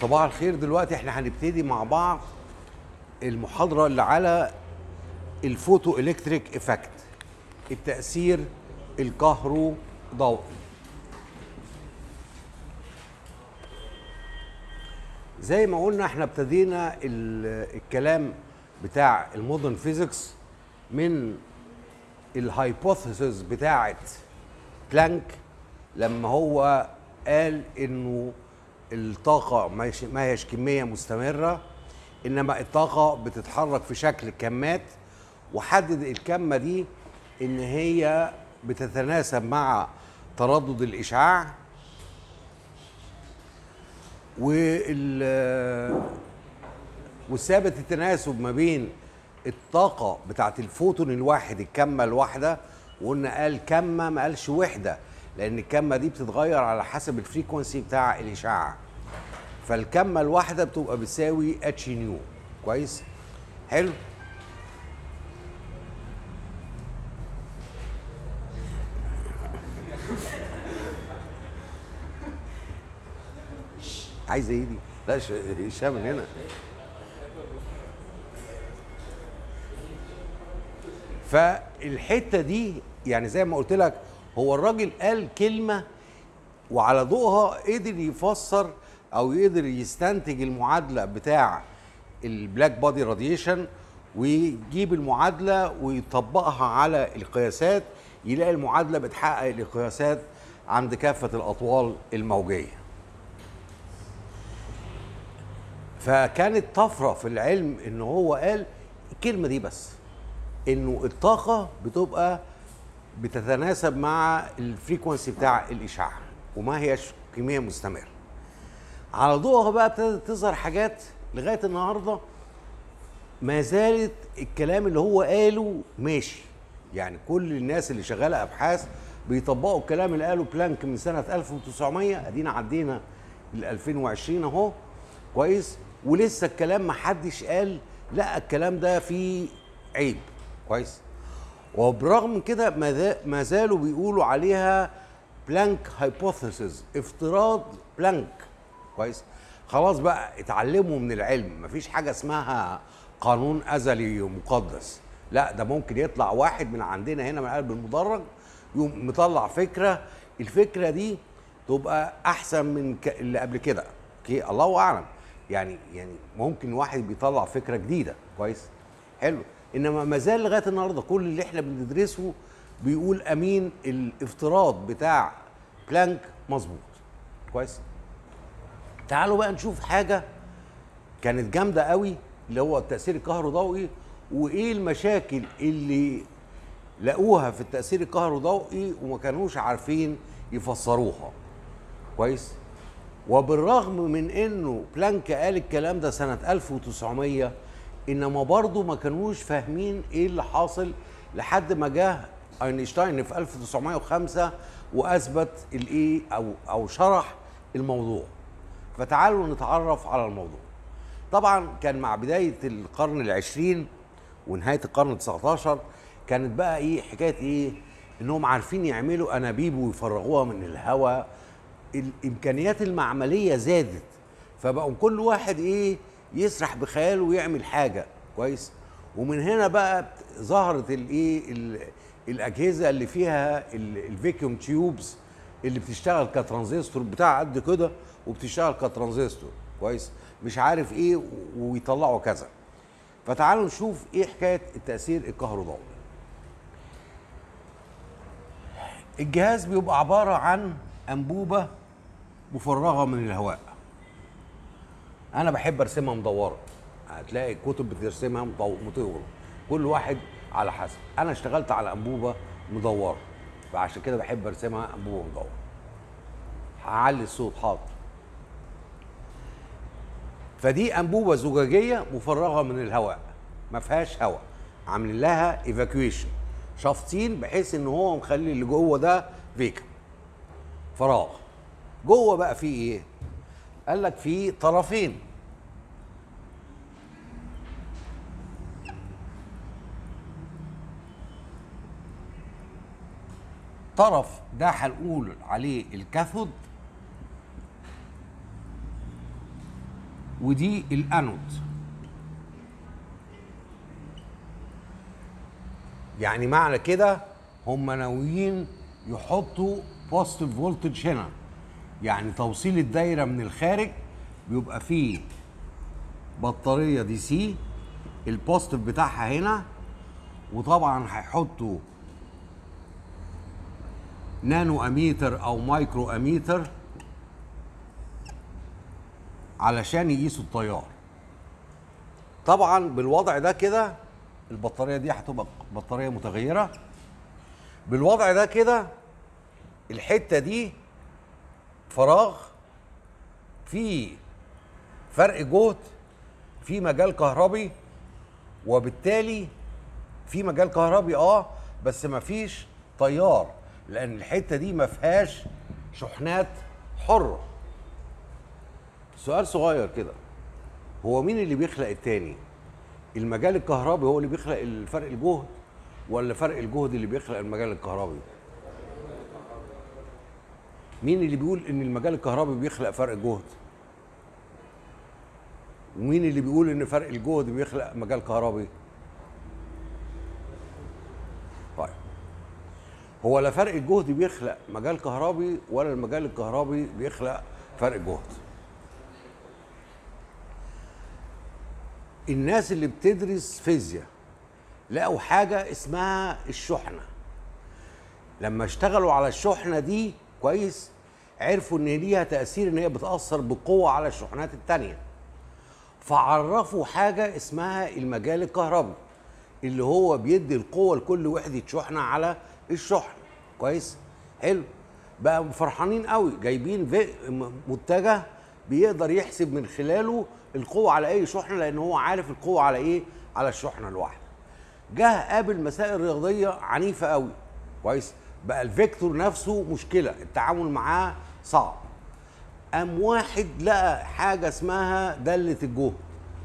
صباح الخير دلوقتي احنا هنبتدي مع بعض المحاضرة اللي على الفوتو الكتريك افكت التأثير الكهروضوئي زي ما قلنا احنا ابتدينا ال- الكلام بتاع المودرن فيزيكس من الهايبوثيسز بتاعت بلانك لما هو قال انه الطاقة ما هيش- ما هيش كمية مستمرة انما الطاقة بتتحرك في شكل كمات وحدد الكمة دي ان هي بتتناسب مع تردد الاشعاع وال وثابت التناسب ما بين الطاقة بتاعت الفوتون الواحد الكمة الواحدة وقلنا قال كمة ما قالش وحدة لأن الكمة دي بتتغير على حسب الفريكونسي بتاع الإشعاع فالكمة الواحدة بتبقى بتساوي اتش نيو كويس حلو عايز ايه دي؟ لا ش- هشام من هنا فالحته دي يعني زي ما قلت لك هو الراجل قال كلمه وعلى ضوءها قدر يفسر او يقدر يستنتج المعادله بتاع البلاك بادي راديشن ويجيب المعادله ويطبقها على القياسات يلاقي المعادله بتحقق القياسات عند كافه الاطوال الموجيه فكانت طفره في العلم ان هو قال الكلمه دي بس انه الطاقه بتبقى بتتناسب مع الفريكونسي بتاع الاشعاع وما هيش كميه مستمره على ضوءها بقى ابتدت تظهر حاجات لغايه النهارده ما زالت الكلام اللي هو قاله ماشي يعني كل الناس اللي شغاله ابحاث بيطبقوا الكلام اللي قاله بلانك من سنه 1900 ادينا عدينا ل 2020 اهو كويس ولسه الكلام ما حدش قال لا الكلام ده فيه عيب كويس وبرغم من كده ما ذا- ما زالوا بيقولوا عليها بلانك هايبوثيسز افتراض بلانك كويس خلاص بقى اتعلموا من العلم مفيش حاجه اسمها قانون ازلي مقدس لا ده ممكن يطلع واحد من عندنا هنا من قلب المدرج يقوم مطلع فكره الفكره دي تبقى احسن من ك- اللي قبل كده اوكي الله اعلم يعني يعني ممكن واحد بيطلع فكره جديده كويس حلو انما ما زال لغايه النهارده كل اللي احنا بندرسه بيقول امين الافتراض بتاع بلانك مظبوط كويس تعالوا بقى نشوف حاجه كانت جامده قوي اللي هو التاثير الكهروضوئي وايه المشاكل اللي لقوها في التاثير الكهروضوئي وما كانوش عارفين يفسروها كويس وبالرغم من انه بلانك قال الكلام ده سنه 1900 انما برضه ما كانوش فاهمين ايه اللي حاصل لحد ما جه اينشتاين في 1905 واثبت الايه او او شرح الموضوع فتعالوا نتعرف على الموضوع طبعا كان مع بدايه القرن العشرين ونهايه القرن ال19 كانت بقى ايه حكايه ايه انهم عارفين يعملوا انابيب ويفرغوها من الهواء الامكانيات المعمليه زادت فبقوا كل واحد ايه يسرح بخياله ويعمل حاجه كويس ومن هنا بقى ظهرت الايه ال- الاجهزه اللي فيها ال- الفيكيوم تيوبز اللي بتشتغل كترانزستور بتاع قد كده وبتشتغل كترانزستور كويس مش عارف ايه و- ويطلعوا كذا فتعالوا نشوف ايه حكايه التاثير الكهروضوئي الجهاز بيبقى عباره عن انبوبه مفرغه من الهواء انا بحب ارسمها مدوره هتلاقي الكتب بترسمها مطو- مطوره كل واحد على حسب انا اشتغلت على انبوبه مدوره فعشان كده بحب ارسمها انبوبه مدوره هعلي الصوت حاضر فدي انبوبه زجاجيه مفرغه من الهواء ما فيهاش هواء عاملين لها ايفاكويشن شافطين بحيث ان هو مخلي اللي جوه ده فيكم فراغ جوه بقى فيه ايه قال لك في طرفين طرف ده هنقول عليه الكاثود ودي الانود يعني معنى كده هم ناويين يحطوا بوزيتيف فولتج هنا يعني توصيل الدايره من الخارج بيبقى فيه بطاريه دي سي البوزيتيف بتاعها هنا وطبعا هيحطوا نانو اميتر او مايكرو اميتر علشان يقيسوا التيار طبعا بالوضع ده كده البطاريه دي هتبقى بطاريه متغيره بالوضع ده كده الحته دي فراغ في فرق جهد في مجال كهربي وبالتالي في مجال كهربي اه بس مفيش تيار لان الحته دي ما فيهاش شحنات حره سؤال صغير كده هو مين اللي بيخلق التاني المجال الكهربي هو اللي بيخلق الفرق الجهد ولا فرق الجهد اللي بيخلق المجال الكهربي مين اللي بيقول ان المجال الكهربي بيخلق فرق جهد ومين اللي بيقول ان فرق الجهد بيخلق مجال كهربي طيب هو لا فرق الجهد بيخلق مجال كهربي ولا المجال الكهربي بيخلق فرق جهد الناس اللي بتدرس فيزياء لقوا حاجه اسمها الشحنه لما اشتغلوا على الشحنه دي كويس عرفوا ان ليها تاثير ان هي بتاثر بقوه على الشحنات التانيه فعرفوا حاجه اسمها المجال الكهربي اللي هو بيدي القوه لكل وحده شحنه على الشحن كويس حلو بقى فرحانين قوي جايبين في متجه بيقدر يحسب من خلاله القوه على اي شحنه لان هو عارف القوه على ايه على الشحنه الواحده جه قابل مسائل رياضيه عنيفه قوي كويس بقى الفيكتور نفسه مشكله التعامل معاه صعب قام واحد لقى حاجه اسمها داله الجهد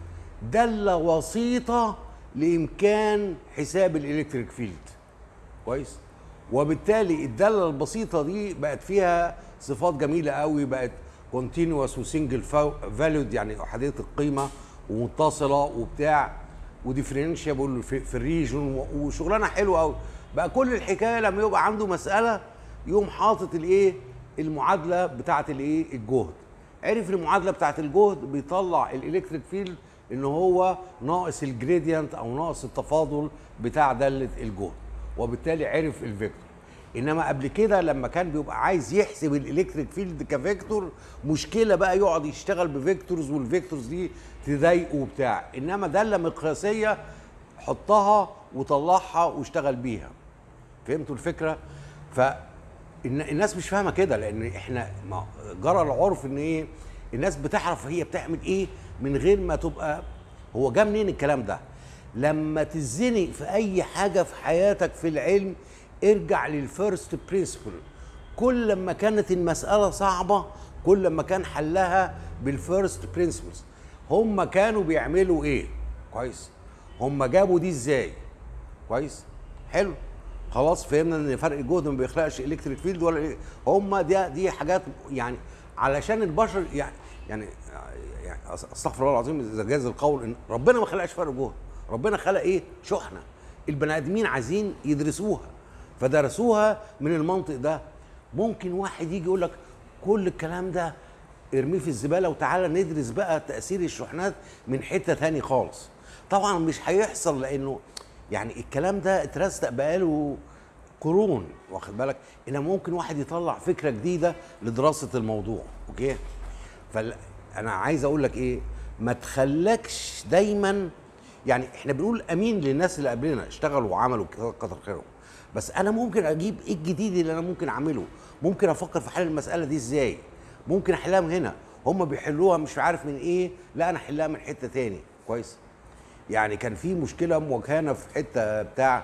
داله وسيطه لامكان حساب الالكتريك فيلد كويس وبالتالي الداله البسيطه دي بقت فيها صفات جميله قوي بقت كونتينوس وسنجل فاليود يعني احاديه القيمه ومتصله وبتاع وديفرنشيبل في, في الريجون وشغلانه حلوه قوي بقى كل الحكايه لما يبقى عنده مساله يقوم حاطط الايه المعادله بتاعه الايه الجهد عرف المعادله بتاعه الجهد بيطلع الالكتريك فيلد ان هو ناقص الجريدينت او ناقص التفاضل بتاع داله الجهد وبالتالي عرف الفيكتور انما قبل كده لما كان بيبقى عايز يحسب الالكتريك فيلد كفيكتور مشكله بقى يقعد يشتغل بفيكتورز والفيكتورز دي تضايقه وبتاع انما داله مقياسيه حطها وطلعها واشتغل بيها فهمتوا الفكره ف الناس مش فاهمه كده لان احنا جرى العرف ان ايه الناس بتعرف هي بتعمل ايه من غير ما تبقى هو جه منين الكلام ده لما تزنق في اي حاجه في حياتك في العلم ارجع للفيرست برينسبل كل ما كانت المساله صعبه كل ما كان حلها بالفيرست برينسبلز هم كانوا بيعملوا ايه كويس هم جابوا دي ازاي كويس حلو خلاص فهمنا ان فرق الجهد ما بيخلقش الكتريك فيلد ولا إيه؟ هم دي دي حاجات يعني علشان البشر يعني يعني يعني استغفر الله العظيم اذا جاز القول ان ربنا ما خلقش فرق جهد ربنا خلق ايه شحنه البني ادمين عايزين يدرسوها فدرسوها من المنطق ده ممكن واحد يجي يقول لك كل الكلام ده ارميه في الزباله وتعالى ندرس بقى تاثير الشحنات من حته تاني خالص طبعا مش هيحصل لانه يعني الكلام ده اترستق بقاله قرون واخد بالك ان ممكن واحد يطلع فكره جديده لدراسه الموضوع اوكي فانا عايز اقول لك ايه ما تخلكش دايما يعني احنا بنقول امين للناس اللي قبلنا اشتغلوا وعملوا كتر خيرهم بس انا ممكن اجيب ايه الجديد اللي انا ممكن اعمله ممكن افكر في حل المساله دي ازاي ممكن احلها من هنا هم بيحلوها مش عارف من ايه لا انا احلها من حته تاني كويس يعني كان في مشكله مواجهانا في حته بتاع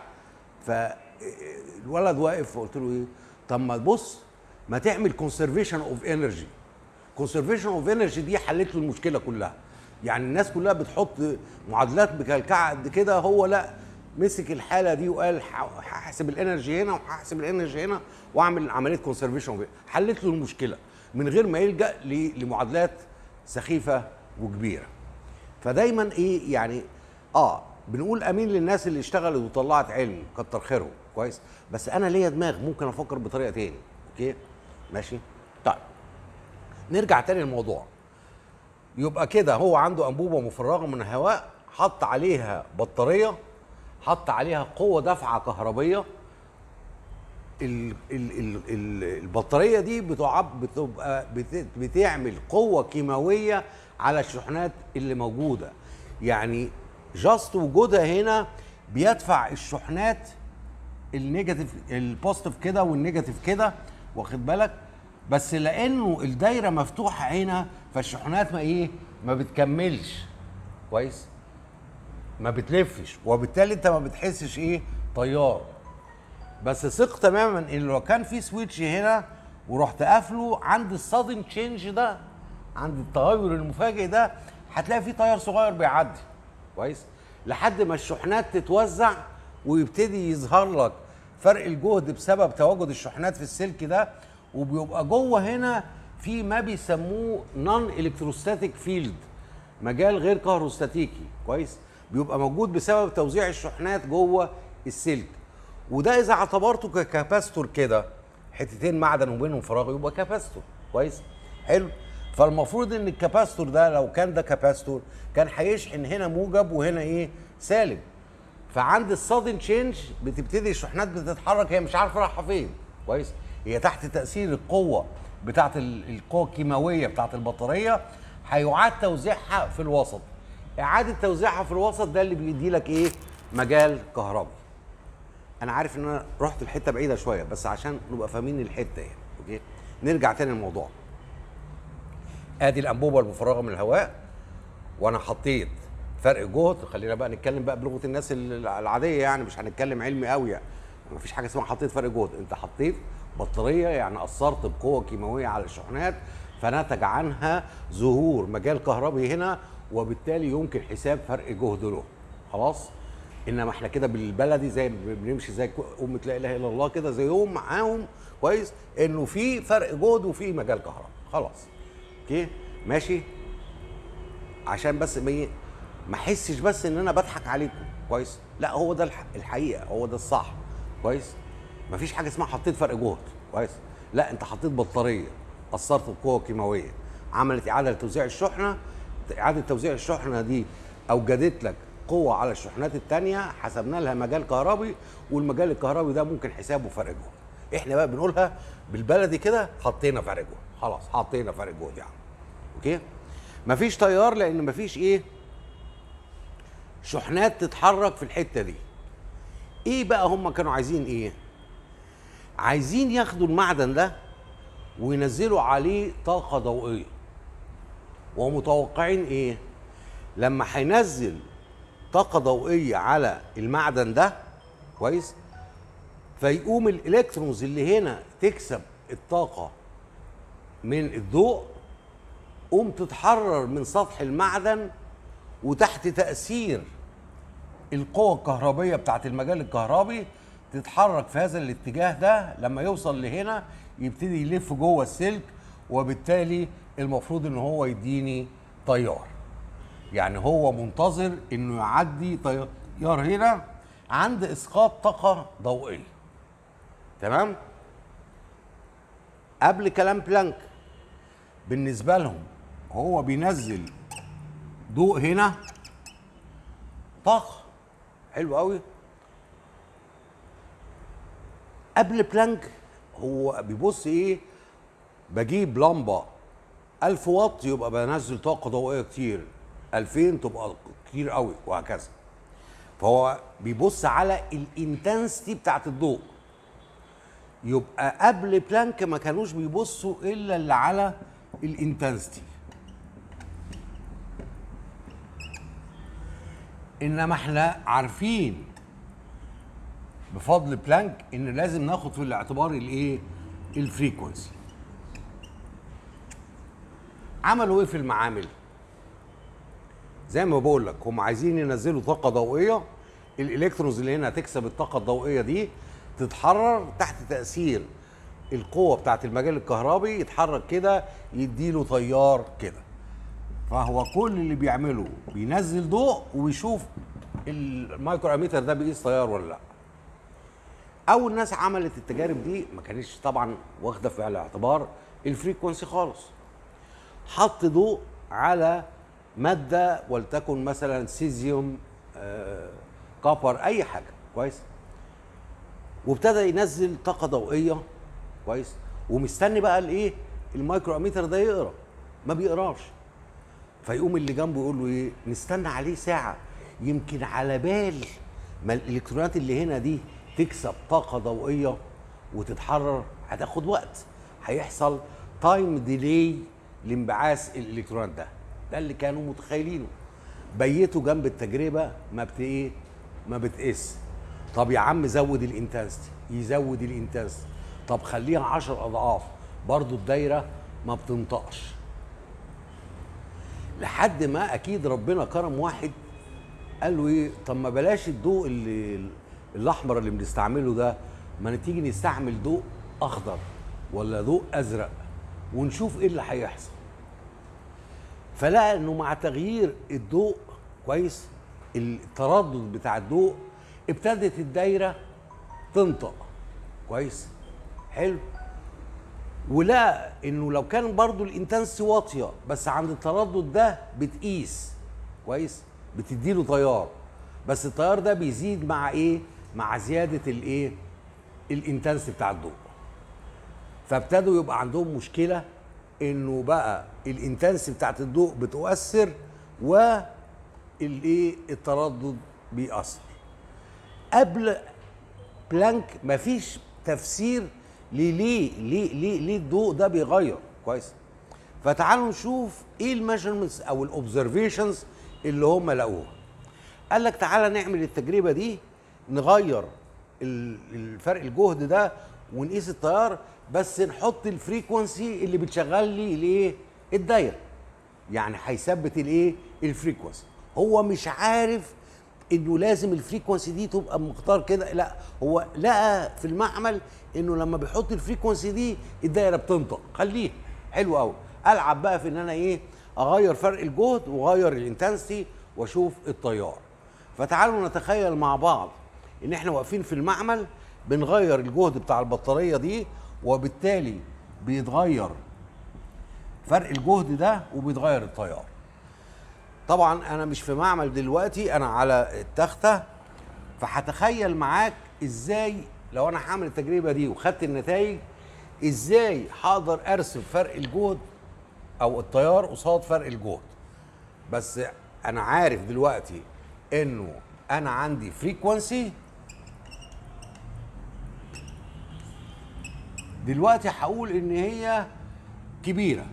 فالولد واقف فقلت له ايه طب ما تبص ما تعمل كونسرفيشن اوف انرجي كونسرفيشن اوف انرجي دي حلت له المشكله كلها يعني الناس كلها بتحط معادلات بكلكعه قد كده هو لا مسك الحاله دي وقال هحسب الانرجي هنا وهحسب الانرجي هنا واعمل عمليه كونسرفيشن حلت له المشكله من غير ما يلجا لمعادلات سخيفه وكبيره فدايما ايه يعني اه بنقول امين للناس اللي اشتغلت وطلعت علم كتر خيرهم كويس بس انا ليا دماغ ممكن افكر بطريقه تاني اوكي ماشي طيب نرجع تاني للموضوع يبقى كده هو عنده انبوبه مفرغه من الهواء حط عليها بطاريه حط عليها قوه دفعه كهربيه ال ال ال ال البطاريه دي بتعب بتبقى بت بتعمل قوه كيماويه على الشحنات اللي موجوده يعني جاست وجودها هنا بيدفع الشحنات النيجاتيف البوزيتيف كده والنيجاتيف كده واخد بالك بس لانه الدايره مفتوحه هنا فالشحنات ما ايه ما بتكملش كويس ما بتلفش وبالتالي انت ما بتحسش ايه طيار بس ثق تماما ان لو كان في سويتش هنا ورحت قافله عند الصادم تشينج ده عند التغير المفاجئ ده هتلاقي في تيار صغير بيعدي كويس لحد ما الشحنات تتوزع ويبتدي يظهر لك فرق الجهد بسبب تواجد الشحنات في السلك ده وبيبقى جوه هنا في ما بيسموه نون الكتروستاتيك فيلد مجال غير كهروستاتيكي كويس بيبقى موجود بسبب توزيع الشحنات جوه السلك وده اذا اعتبرته ككاباستور كده حتتين معدن وبينهم فراغ يبقى كاباستور كويس حلو فالمفروض ان الكاباستور ده لو كان ده كاباستور كان هيشحن هنا موجب وهنا ايه سالب فعند السادن تشينج بتبتدي الشحنات بتتحرك هي مش عارفه رايحه فين كويس هي تحت تاثير القوه بتاعه القوه الكيماويه بتاعه البطاريه هيعاد توزيعها في الوسط اعاده توزيعها في الوسط ده اللي بيدي لك ايه مجال كهربي انا عارف ان انا رحت الحته بعيده شويه بس عشان نبقى فاهمين الحته يعني اوكي نرجع تاني للموضوع ادي الانبوبه المفرغه من الهواء وانا حطيت فرق جهد خلينا بقى نتكلم بقى بلغه الناس العاديه يعني مش هنتكلم علمي قوي يعني مفيش حاجه اسمها حطيت فرق جهد انت حطيت بطاريه يعني اثرت بقوه كيماويه على الشحنات فنتج عنها ظهور مجال كهربي هنا وبالتالي يمكن حساب فرق جهد له خلاص انما احنا كده بالبلدي زي بنمشي زي امه لا اله الا الله كده زيهم معاهم كويس انه في فرق جهد وفي مجال كهرباء خلاص اوكي ماشي عشان بس ما ما احسش بس ان انا بضحك عليكم كويس لا هو ده الحقيقه هو ده الصح كويس مفيش حاجه اسمها حطيت فرق جهد كويس لا انت حطيت بطاريه اثرت بقوه كيماويه عملت اعاده لتوزيع الشحنه اعاده توزيع الشحنه دي اوجدت لك قوه على الشحنات الثانيه حسبنا لها مجال كهربي والمجال الكهربي ده ممكن حسابه فرق جهد احنا بقى بنقولها بالبلدي كده حطينا فرق جهد خلاص حطينا فرق جهد يعني اوكي مفيش تيار لان مفيش ايه شحنات تتحرك في الحته دي ايه بقى هم كانوا عايزين ايه عايزين ياخدوا المعدن ده وينزلوا عليه طاقه ضوئيه ومتوقعين ايه لما هينزل طاقه ضوئيه على المعدن ده كويس فيقوم الالكترونز اللي هنا تكسب الطاقه من الضوء قوم تتحرر من سطح المعدن وتحت تاثير القوة الكهربية بتاعت المجال الكهربي تتحرك في هذا الاتجاه ده لما يوصل لهنا يبتدي يلف جوه السلك وبالتالي المفروض ان هو يديني تيار يعني هو منتظر انه يعدي تيار هنا عند اسقاط طاقه ضوئيه تمام قبل كلام بلانك بالنسبه لهم هو بينزل ضوء هنا طاقه حلو قوي قبل بلانك هو بيبص ايه بجيب لمبه 1000 واط يبقى بنزل طاقه ضوئيه كتير 2000 تبقى كتير قوي وهكذا فهو بيبص على الانتنسيتي بتاعت الضوء يبقى قبل بلانك ما كانوش بيبصوا الا اللي على الانتنسيتي انما احنا عارفين بفضل بلانك ان لازم ناخد في الاعتبار الايه الفريكونسي عملوا ايه في المعامل زي ما بقول لك هم عايزين ينزلوا طاقه ضوئيه الالكترونز اللي هنا هتكسب الطاقه الضوئيه دي تتحرر تحت تاثير القوه بتاعت المجال الكهربي يتحرك كده يديله تيار كده فهو كل اللي بيعمله بينزل ضوء ويشوف المايكرو اميتر ده بيقيس تيار ولا لا اول ناس عملت التجارب دي ما كانتش طبعا واخده في الاعتبار الفريكونسي خالص حط ضوء على ماده ولتكن مثلا سيزيوم آه، كوبر اي حاجه كويس وابتدى ينزل طاقه ضوئيه كويس ومستني بقى الايه المايكرو اميتر ده يقرا ما بيقراش فيقوم اللي جنبه يقول له ايه نستنى عليه ساعه يمكن على بال ما الالكترونات اللي هنا دي تكسب طاقه ضوئيه وتتحرر هتاخد وقت هيحصل تايم ديلي لانبعاث الالكترونات ده ده اللي كانوا متخيلينه بيته جنب التجربه ما بت ايه ما بتقيس طب يا عم زود الانتنستي يزود الانتنستي طب خليها 10 اضعاف برضو الدايره ما بتنطقش لحد ما اكيد ربنا كرم واحد قال له ايه طب ما بلاش الضوء اللي الاحمر اللي بنستعمله ده ما تيجي نستعمل ضوء اخضر ولا ضوء ازرق ونشوف ايه اللي هيحصل فلقى انه مع تغيير الضوء كويس التردد بتاع الضوء ابتدت الدايره تنطق كويس حلو ولقى انه لو كان برضو الانتنس واطيه بس عند التردد ده بتقيس كويس بتديله تيار بس التيار ده بيزيد مع ايه مع زياده الايه الانتنس بتاع الضوء فابتدوا يبقى عندهم مشكله انه بقى الانتنس بتاعت الضوء بتؤثر والايه التردد بيأثر قبل بلانك مفيش تفسير ليه ليه ليه ليه, ليه الضوء ده بيغير كويس فتعالوا نشوف ايه الميجرمنتس او الاوبزرفيشنز اللي هم لقوها قال لك تعالى نعمل التجربه دي نغير الفرق الجهد ده ونقيس التيار بس نحط الفريكونسي اللي بتشغل لي الايه الدايره يعني هيثبت الايه الفريكونسي هو مش عارف انه لازم الفريكونسي دي تبقى بمقدار كده لا هو لقى في المعمل انه لما بيحط الفريكونسي دي الدايره بتنطق خليه حلو قوي العب بقى في ان انا ايه اغير فرق الجهد واغير الانتنسيتي واشوف التيار فتعالوا نتخيل مع بعض ان احنا واقفين في المعمل بنغير الجهد بتاع البطاريه دي وبالتالي بيتغير فرق الجهد ده وبيتغير التيار طبعا انا مش في معمل دلوقتي انا على التخته فهتخيل معاك ازاي لو انا هعمل التجربه دي وخدت النتائج ازاي هقدر ارسم فرق الجهد او التيار قصاد فرق الجهد بس انا عارف دلوقتي انه انا عندي فريكوانسي دلوقتي هقول ان هي كبيره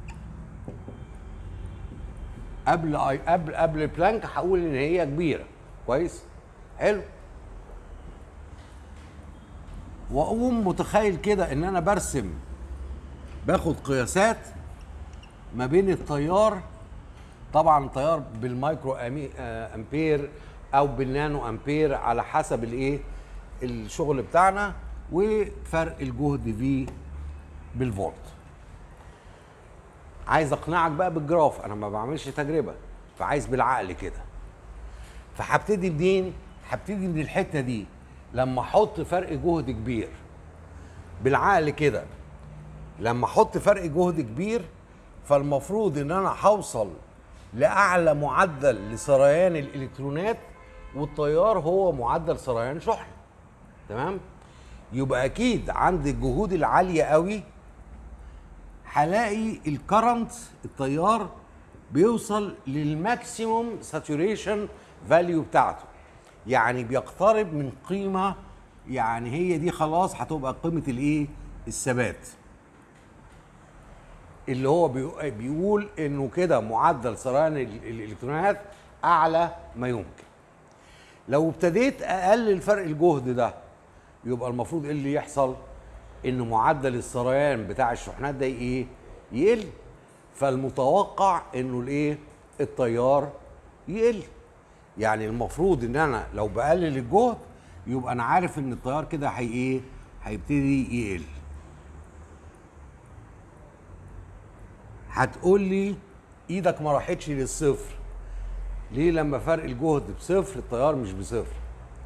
قبل قبل قبل بلانك هقول ان هي كبيره كويس حلو واقوم متخيل كده ان انا برسم باخد قياسات ما بين التيار طبعا التيار بالمايكرو آه، امبير او بالنانو امبير على حسب الايه الشغل بتاعنا وفرق الجهد في بالفولت عايز اقنعك بقى بالجراف انا ما بعملش تجربه فعايز بالعقل كده فهبتدي منين هبتدي من الحته دي لما احط فرق جهد كبير بالعقل كده لما احط فرق جهد كبير فالمفروض ان انا هوصل لاعلى معدل لسريان الالكترونات والتيار هو معدل سريان شحن تمام يبقى اكيد عند الجهود العاليه قوي هلاقي الكرنت التيار بيوصل للماكسيموم ساتوريشن فاليو بتاعته يعني بيقترب من قيمه يعني هي دي خلاص هتبقى قيمه الايه الثبات اللي هو بيقول انه كده معدل سريان الالكترونات اعلى ما يمكن لو ابتديت اقلل فرق الجهد ده يبقى المفروض ايه اللي يحصل ان معدل السريان بتاع الشحنات ده ايه يقل فالمتوقع انه الايه التيار يقل يعني المفروض ان انا لو بقلل الجهد يبقى انا عارف ان التيار كده هي ايه هيبتدي يقل هتقول لي ايدك ما راحتش للصفر ليه لما فرق الجهد بصفر التيار مش بصفر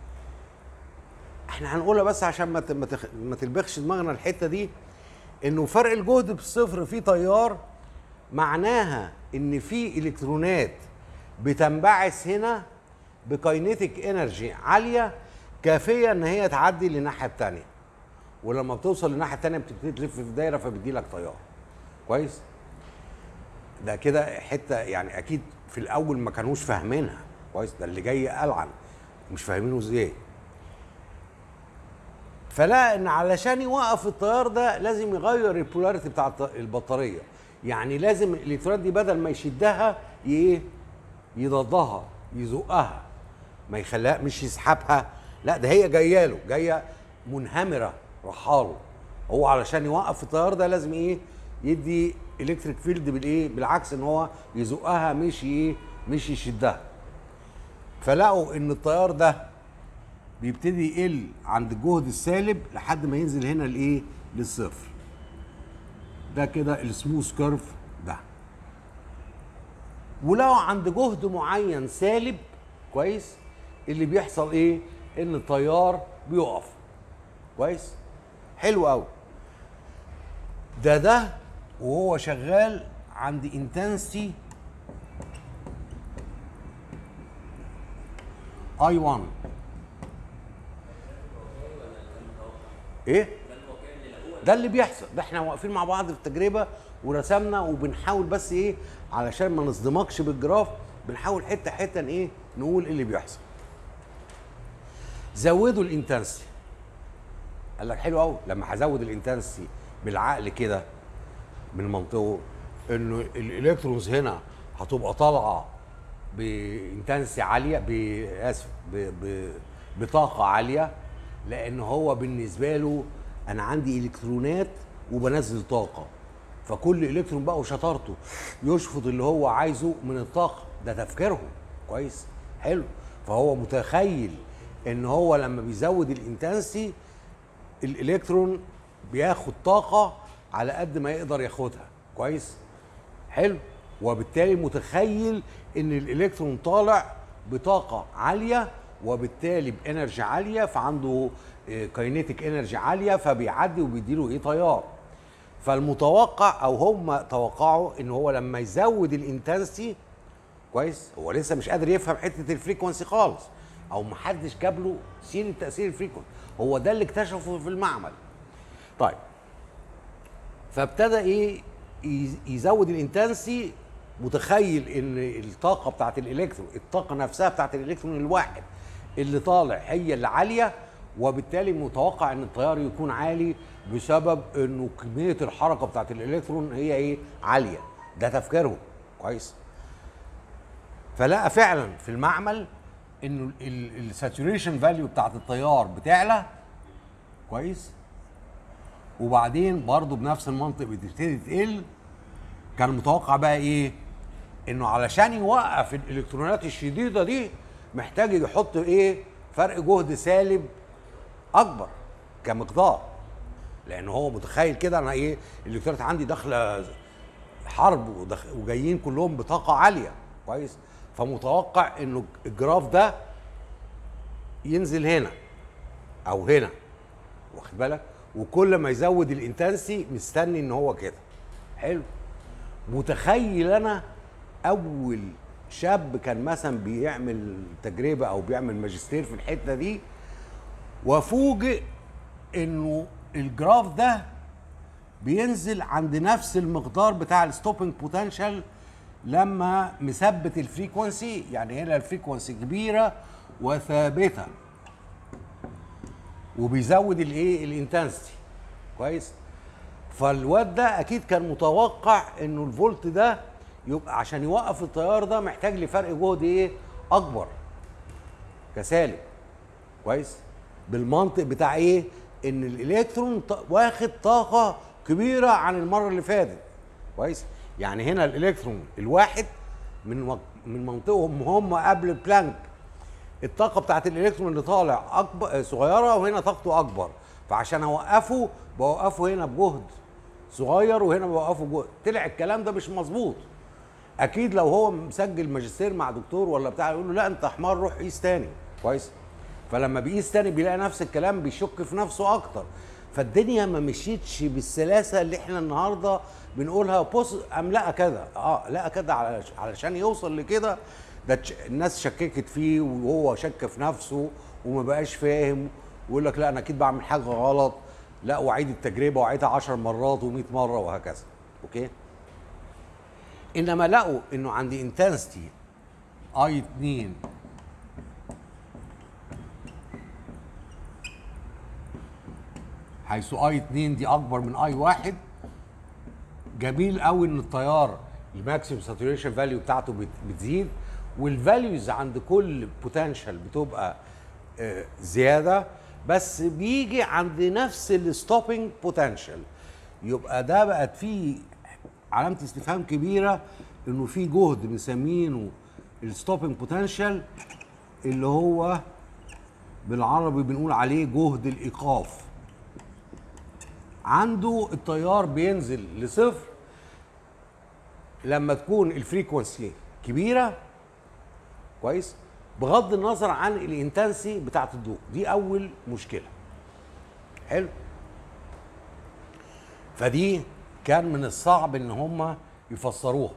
احنا هنقولها بس عشان ما ت- ما تخ- ما تلبخش دماغنا الحته دي انه فرق الجهد بالصفر في تيار معناها ان في الكترونات بتنبعث هنا بكاينيتيك انرجي عاليه كافيه ان هي تعدي للناحيه الثانيه ولما بتوصل للناحيه الثانيه بتبتدي تلف في دايره فبتدي لك تيار كويس ده كده حته يعني اكيد في الاول ما كانوش فاهمينها كويس ده اللي جاي العن مش فاهمينه ازاي فلا ان علشان يوقف التيار ده لازم يغير البولاريتي بتاع الط- البطاريه يعني لازم الالكترونات دي بدل ما يشدها ايه يضادها يزقها ما يخليها مش يسحبها لا ده هي جايه له جايه منهمره رحاله هو علشان يوقف التيار ده لازم ايه يدي الكتريك فيلد بالايه بالعكس ان هو يزقها مش ايه مش يشدها فلقوا ان التيار ده بيبتدي يقل عند الجهد السالب لحد ما ينزل هنا لايه للصفر ده كده السموث كيرف ده ولو عند جهد معين سالب كويس اللي بيحصل ايه ان التيار بيقف كويس حلو قوي ده ده وهو شغال عند انتنسي اي 1 ايه ده اللي بيحصل ده احنا واقفين مع بعض في التجربه ورسمنا وبنحاول بس ايه علشان ما نصدمكش بالجراف بنحاول حته حته إن ايه نقول ايه اللي بيحصل زودوا الانتنسي قال لك حلو قوي لما هزود الانتنسي بالعقل كده من منطقه انه الالكترونز هنا هتبقى طالعه بانتنسي عاليه باسف ب- ب- بطاقه عاليه لان هو بالنسبه له انا عندي الكترونات وبنزل طاقه فكل الكترون بقى وشطارته يشفط اللي هو عايزه من الطاقه ده تفكيرهم كويس حلو فهو متخيل ان هو لما بيزود الانتنسي الالكترون بياخد طاقه على قد ما يقدر ياخدها كويس حلو وبالتالي متخيل ان الالكترون طالع بطاقه عاليه وبالتالي بانرجي عاليه فعنده كاينيتيك انرجي عاليه فبيعدي وبيديله ايه تيار فالمتوقع او هم توقعوا ان هو لما يزود الانتنسي كويس هو لسه مش قادر يفهم حته الفريكونسي خالص او محدش جاب له سيره تاثير الفريكونسي هو ده اللي اكتشفه في المعمل طيب فابتدى ايه يز- يزود الانتنسي متخيل ان الطاقه بتاعت الالكترون الطاقه نفسها بتاعت الالكترون الواحد اللي طالع هي اللي عاليه وبالتالي متوقع ان التيار يكون عالي بسبب انه كميه الحركه بتاعت الالكترون هي ايه عاليه ده تفكيرهم كويس فلقى فعلا في المعمل انه الساتوريشن فاليو بتاعت التيار بتعلى كويس وبعدين برضه بنفس المنطق بتبتدي تقل كان متوقع بقى ايه انه علشان يوقف الالكترونات الشديده دي محتاج يحط ايه فرق جهد سالب اكبر كمقدار لان هو متخيل كده انا ايه الالكترونات عندي داخله حرب ودخ... وجايين كلهم بطاقه عاليه كويس فمتوقع انه الجراف ده ينزل هنا او هنا واخد بالك وكل ما يزود الانتنسي مستني ان هو كده حلو متخيل انا اول شاب كان مثلا بيعمل تجربه او بيعمل ماجستير في الحته دي وفوجئ انه الجراف ده بينزل عند نفس المقدار بتاع الستوبنج بوتنشال لما مثبت الفريكونسي يعني هنا الفريكونسي كبيره وثابته وبيزود الايه الانتنسيتي كويس فالواد ده اكيد كان متوقع انه الفولت ده يبقى عشان يوقف التيار ده محتاج لفرق جهد ايه اكبر كسالب كويس بالمنطق بتاع ايه ان الالكترون ط- واخد طاقه كبيره عن المره اللي فاتت كويس يعني هنا الالكترون الواحد من وق- من منطقهم هم قبل بلانك الطاقه بتاعت الالكترون اللي طالع اكبر صغيره وهنا طاقته اكبر فعشان اوقفه بوقفه هنا بجهد صغير وهنا بوقفه بجهد طلع الكلام ده مش مظبوط اكيد لو هو مسجل ماجستير مع دكتور ولا بتاع يقول له لا انت حمار روح قيس تاني كويس فلما بيقيس تاني بيلاقي نفس الكلام بيشك في نفسه اكتر فالدنيا ما مشيتش بالسلاسه اللي احنا النهارده بنقولها بص ام لقى كذا اه لقى كذا علش- علشان يوصل لكده ده تش- الناس شككت فيه وهو شك في نفسه وما بقاش فاهم ويقول لك لا انا اكيد بعمل حاجه غلط لا واعيد التجربه واعيدها 10 مرات و100 مره وهكذا اوكي انما لقوا انه عندي انتنستي اي 2 حيث اي 2 دي اكبر من اي 1 جميل قوي ان التيار الماكسيمم ساتوريشن فاليو بتاعته بت- بتزيد والفاليوز عند كل بوتنشال بتبقى آه، زياده بس بيجي عند نفس الستوبنج بوتنشال يبقى ده بقت فيه علامه استفهام كبيره انه في جهد بنسمينه الستوبنج بوتنشال اللي هو بالعربي بنقول عليه جهد الايقاف عنده التيار بينزل لصفر لما تكون الفريكونسي كبيره كويس بغض النظر عن الانتنسي بتاعت الضوء دي اول مشكله حلو فدي كان من الصعب ان هم يفسروها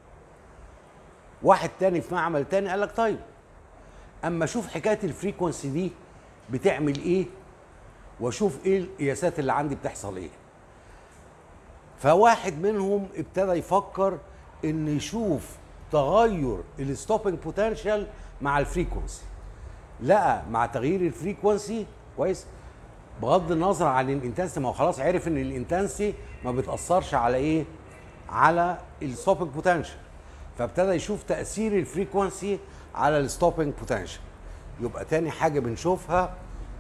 واحد تاني في معمل تاني قال لك طيب اما اشوف حكايه الفريكونسي دي بتعمل ايه واشوف ايه القياسات اللي عندي بتحصل ايه فواحد منهم ابتدى يفكر ان يشوف تغير الستوبنج بوتنشال مع الفريكونسي لقى مع تغيير الفريكونسي كويس بغض النظر عن الانتنسي ما هو خلاص عرف ان الانتنسي ما بتاثرش على ايه على الستوبنج بوتنشال فابتدى يشوف تاثير الفريكونسي على الستوبنج بوتنشال يبقى تاني حاجه بنشوفها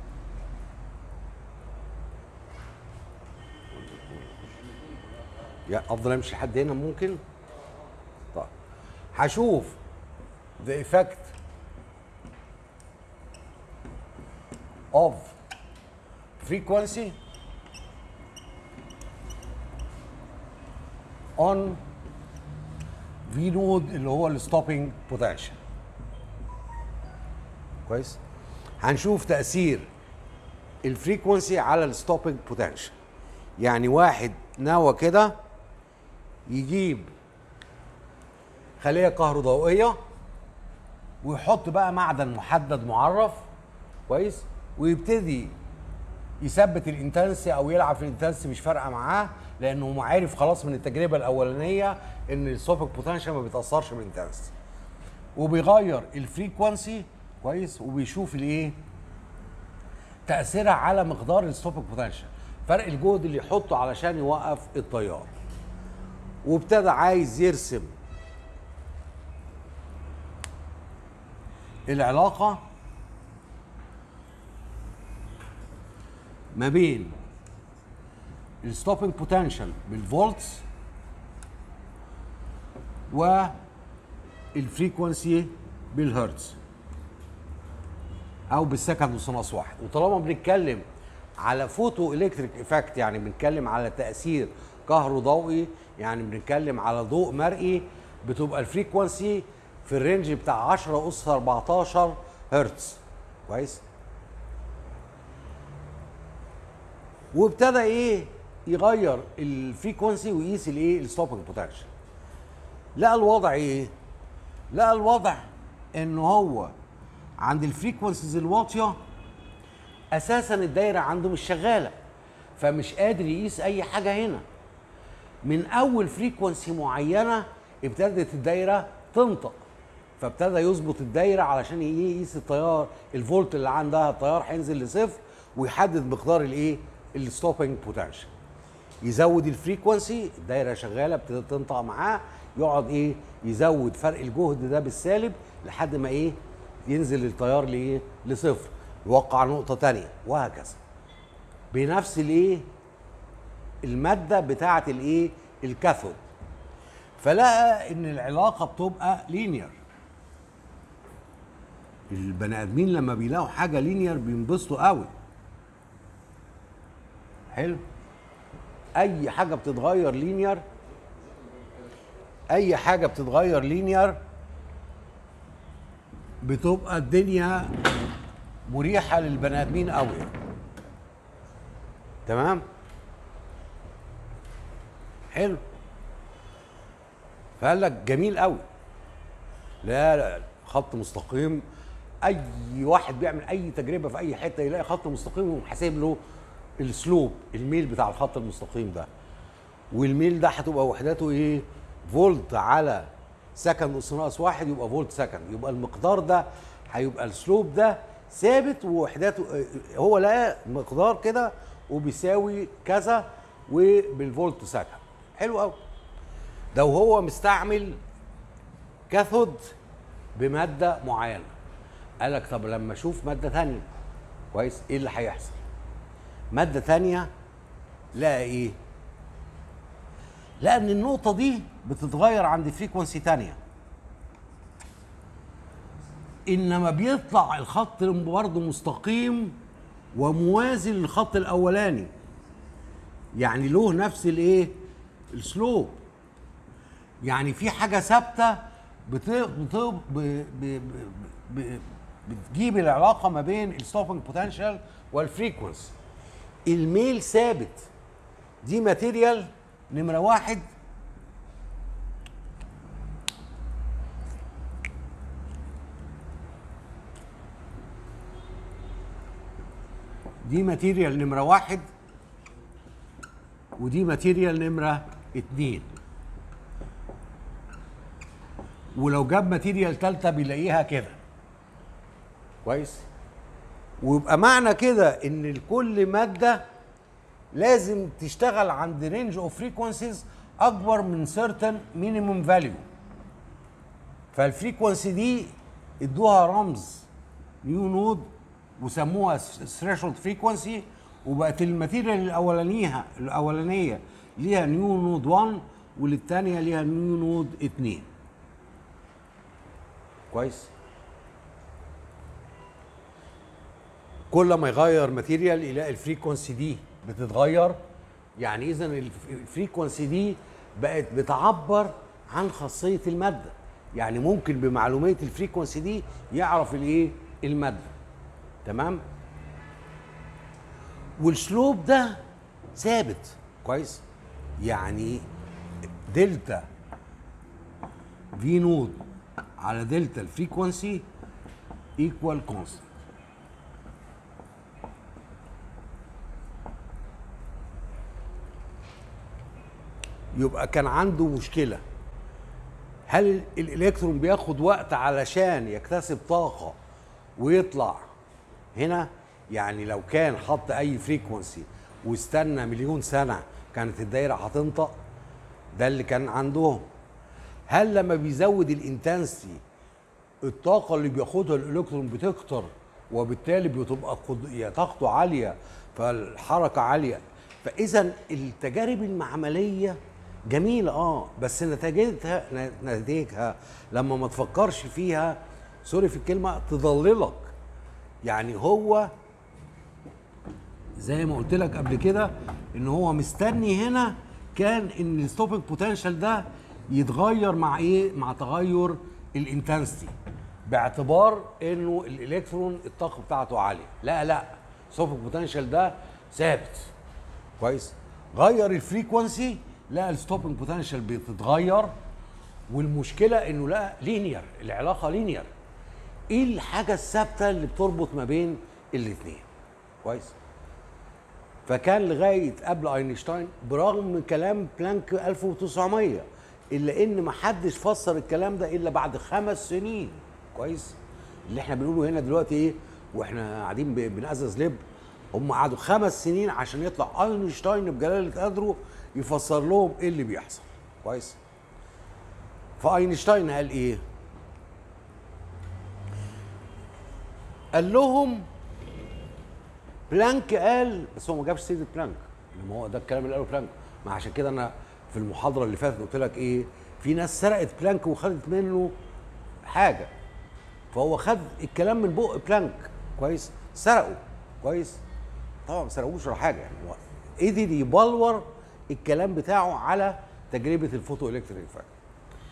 يا افضل امشي لحد هنا ممكن طيب هشوف the effect of frequency on V node اللي هو الستوبنج بوتنشال كويس هنشوف تاثير الفريكونسي على الستوبنج بوتنشال يعني واحد نوى كده يجيب خليه كهروضوئيه ويحط بقى معدن محدد معرف كويس ويبتدي يثبت الانتنسي او يلعب في الانتنسي مش فارقه معاه لانه هو عارف خلاص من التجربه الاولانيه ان السوبك بوتنشال ما بيتاثرش بالانتنسي وبيغير الفريكونسي كويس وبيشوف الايه تاثيرها على مقدار الستوبك بوتنشال فرق الجهد اللي يحطه علشان يوقف التيار وابتدى عايز يرسم العلاقه ما بين الستوبنج بوتنشال بالفولتس والفريكونسي بالهرتز او بالسكند وثلاث واحد وطالما بنتكلم على فوتو الكتريك افكت يعني بنتكلم على تاثير كهروضوئي يعني بنتكلم على ضوء مرئي بتبقى الفريكونسي في الرينج بتاع 10 اس 14 هرتز كويس وابتدى ايه يغير الفريكونسي ويقيس الايه الستوبنج بوتنشال لقى الوضع ايه لقى الوضع ان هو عند الفريكونسيز الواطيه اساسا الدايره عنده مش شغاله فمش قادر يقيس اي حاجه هنا من اول فريكونسي معينه ابتدت الدايره تنطق فابتدى يظبط الدايره علشان ايه يقيس التيار الفولت اللي عندها التيار هينزل لصفر ويحدد مقدار الايه الستوبنج بوتنشال يزود الفريكونسي الدايره شغاله ابتدت تنطق معاه يقعد ايه يزود فرق الجهد ده بالسالب لحد ما ايه ينزل التيار لايه لصفر يوقع نقطه تانية وهكذا بنفس الايه الماده بتاعه الايه الكاثود فلقى ان العلاقه بتبقى لينير البني ادمين لما بيلاقوا حاجه لينير بينبسطوا قوي حلو اي حاجه بتتغير لينير اي حاجه بتتغير لينير بتبقى الدنيا مريحه للبني ادمين قوي تمام حلو فقال لك جميل قوي لا لا خط مستقيم اي واحد بيعمل اي تجربه في اي حته يلاقي خط مستقيم وحاسب له السلوب الميل بتاع الخط المستقيم ده والميل ده هتبقى وحداته ايه فولت على سكند اس ناقص واحد يبقى فولت سكند يبقى المقدار ده هيبقى السلوب ده ثابت ووحداته هو لقى مقدار كده وبيساوي كذا وبالفولت سكند حلو قوي ده وهو مستعمل كاثود بماده معينه قال لك طب لما اشوف ماده ثانيه كويس ايه اللي هيحصل ماده ثانيه لقى ايه لان النقطه دي بتتغير عند فريكونسي ثانيه انما بيطلع الخط برضه مستقيم وموازي للخط الاولاني يعني له نفس الايه السلوب يعني في حاجه ثابته بت... بت... ب... ب... ب... بتجيب العلاقه ما بين الستوبنج بوتنشال والفريكونسي الميل ثابت دي ماتيريال نمره واحد دي ماتيريال نمره واحد ودي ماتيريال نمره اتنين ولو جاب ماتيريال تالتة بيلاقيها كده كويس ويبقى معنى كده ان كل ماده لازم تشتغل عند رينج اوف فريكونسيز اكبر من سيرتن مينيمم فاليو فالفريكونسي دي ادوها رمز نيو نود وسموها ثريشولد فريكونسي وبقت الماتيريال الاولانيه الاولانيه ليها نيو نود 1 وللثانيه ليها نيو نود 2 كويس كل ما يغير ماتيريال يلاقي الفريكونسي دي بتتغير يعني اذا الفريكونسي دي بقت بتعبر عن خاصيه الماده يعني ممكن بمعلوميه الفريكونسي دي يعرف الايه الماده تمام والسلوب ده ثابت كويس يعني دلتا في نود على دلتا الفريكونسي ايكوال كونستنت يبقى كان عنده مشكله هل الالكترون بياخد وقت علشان يكتسب طاقه ويطلع هنا يعني لو كان حط اي فريكونسي واستنى مليون سنه كانت الدايره هتنطق ده اللي كان عندهم هل لما بيزود الانتنسي الطاقه اللي بياخدها الالكترون بتكتر وبالتالي بتبقى طاقته عاليه فالحركه عاليه فاذا التجارب المعمليه جميله اه بس نتيجتها نتيجتها لما ما تفكرش فيها سوري في الكلمه تضللك يعني هو زي ما قلت لك قبل كده ان هو مستني هنا كان ان الستوبنج بوتنشال ده يتغير مع ايه مع تغير الانتنسيتي باعتبار انه الالكترون الطاقه بتاعته عاليه لا لا ستوبنج بوتنشال ده ثابت كويس غير الفريكونسي لا الستوبنج بوتنشال بتتغير والمشكله انه لا لينير العلاقه لينير ايه الحاجه الثابته اللي بتربط ما بين الاثنين كويس فكان لغايه قبل اينشتاين برغم كلام بلانك 1900 الا ان ما حدش فسر الكلام ده الا بعد خمس سنين كويس اللي احنا بنقوله هنا دلوقتي ايه واحنا قاعدين بنقزز لب هم قعدوا خمس سنين عشان يطلع اينشتاين بجلاله قدره يفسر لهم ايه اللي بيحصل كويس فاينشتاين قال ايه قال لهم بلانك قال بس هو ما جابش سيره بلانك ما هو ده الكلام اللي قاله بلانك ما عشان كده انا في المحاضره اللي فاتت قلت لك ايه في ناس سرقت بلانك وخدت منه حاجه فهو خد الكلام من بق بلانك كويس سرقه كويس طبعا ما سرقوش ولا حاجه يعني هو قدر يبلور الكلام بتاعه على تجربه الفوتو الكتريك افكت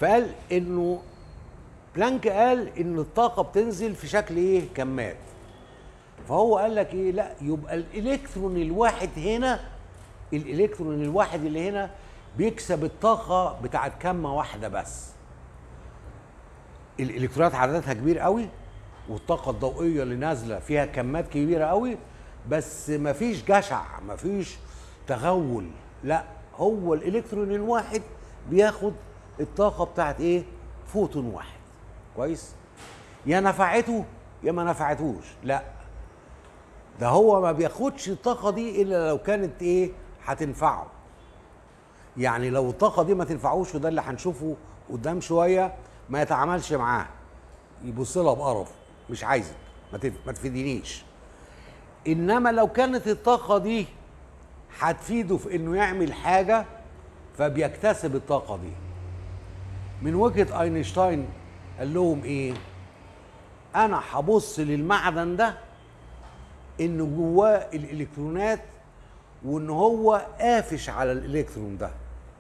فقال انه بلانك قال ان الطاقه بتنزل في شكل ايه كمات فهو قال لك ايه لا يبقى الالكترون الواحد هنا الالكترون الواحد اللي هنا بيكسب الطاقه بتاعت كمه واحده بس الالكترونات عددها كبير قوي والطاقه الضوئيه اللي نازله فيها كمات كبيره قوي بس مفيش جشع مفيش تغول لا هو الالكترون الواحد بياخد الطاقه بتاعت ايه فوتون واحد كويس يا نفعته يا ما نفعتوش لا ده هو ما بياخدش الطاقه دي الا لو كانت ايه هتنفعه يعني لو الطاقه دي ما تنفعوش وده اللي هنشوفه قدام شويه ما يتعاملش معاها يبص لها بقرف مش عايزك ما تف- ما تفيدنيش انما لو كانت الطاقه دي هتفيده في انه يعمل حاجه فبيكتسب الطاقه دي من وجهه اينشتاين قال لهم ايه انا هبص للمعدن ده ان جواه الالكترونات وان هو قافش على الالكترون ده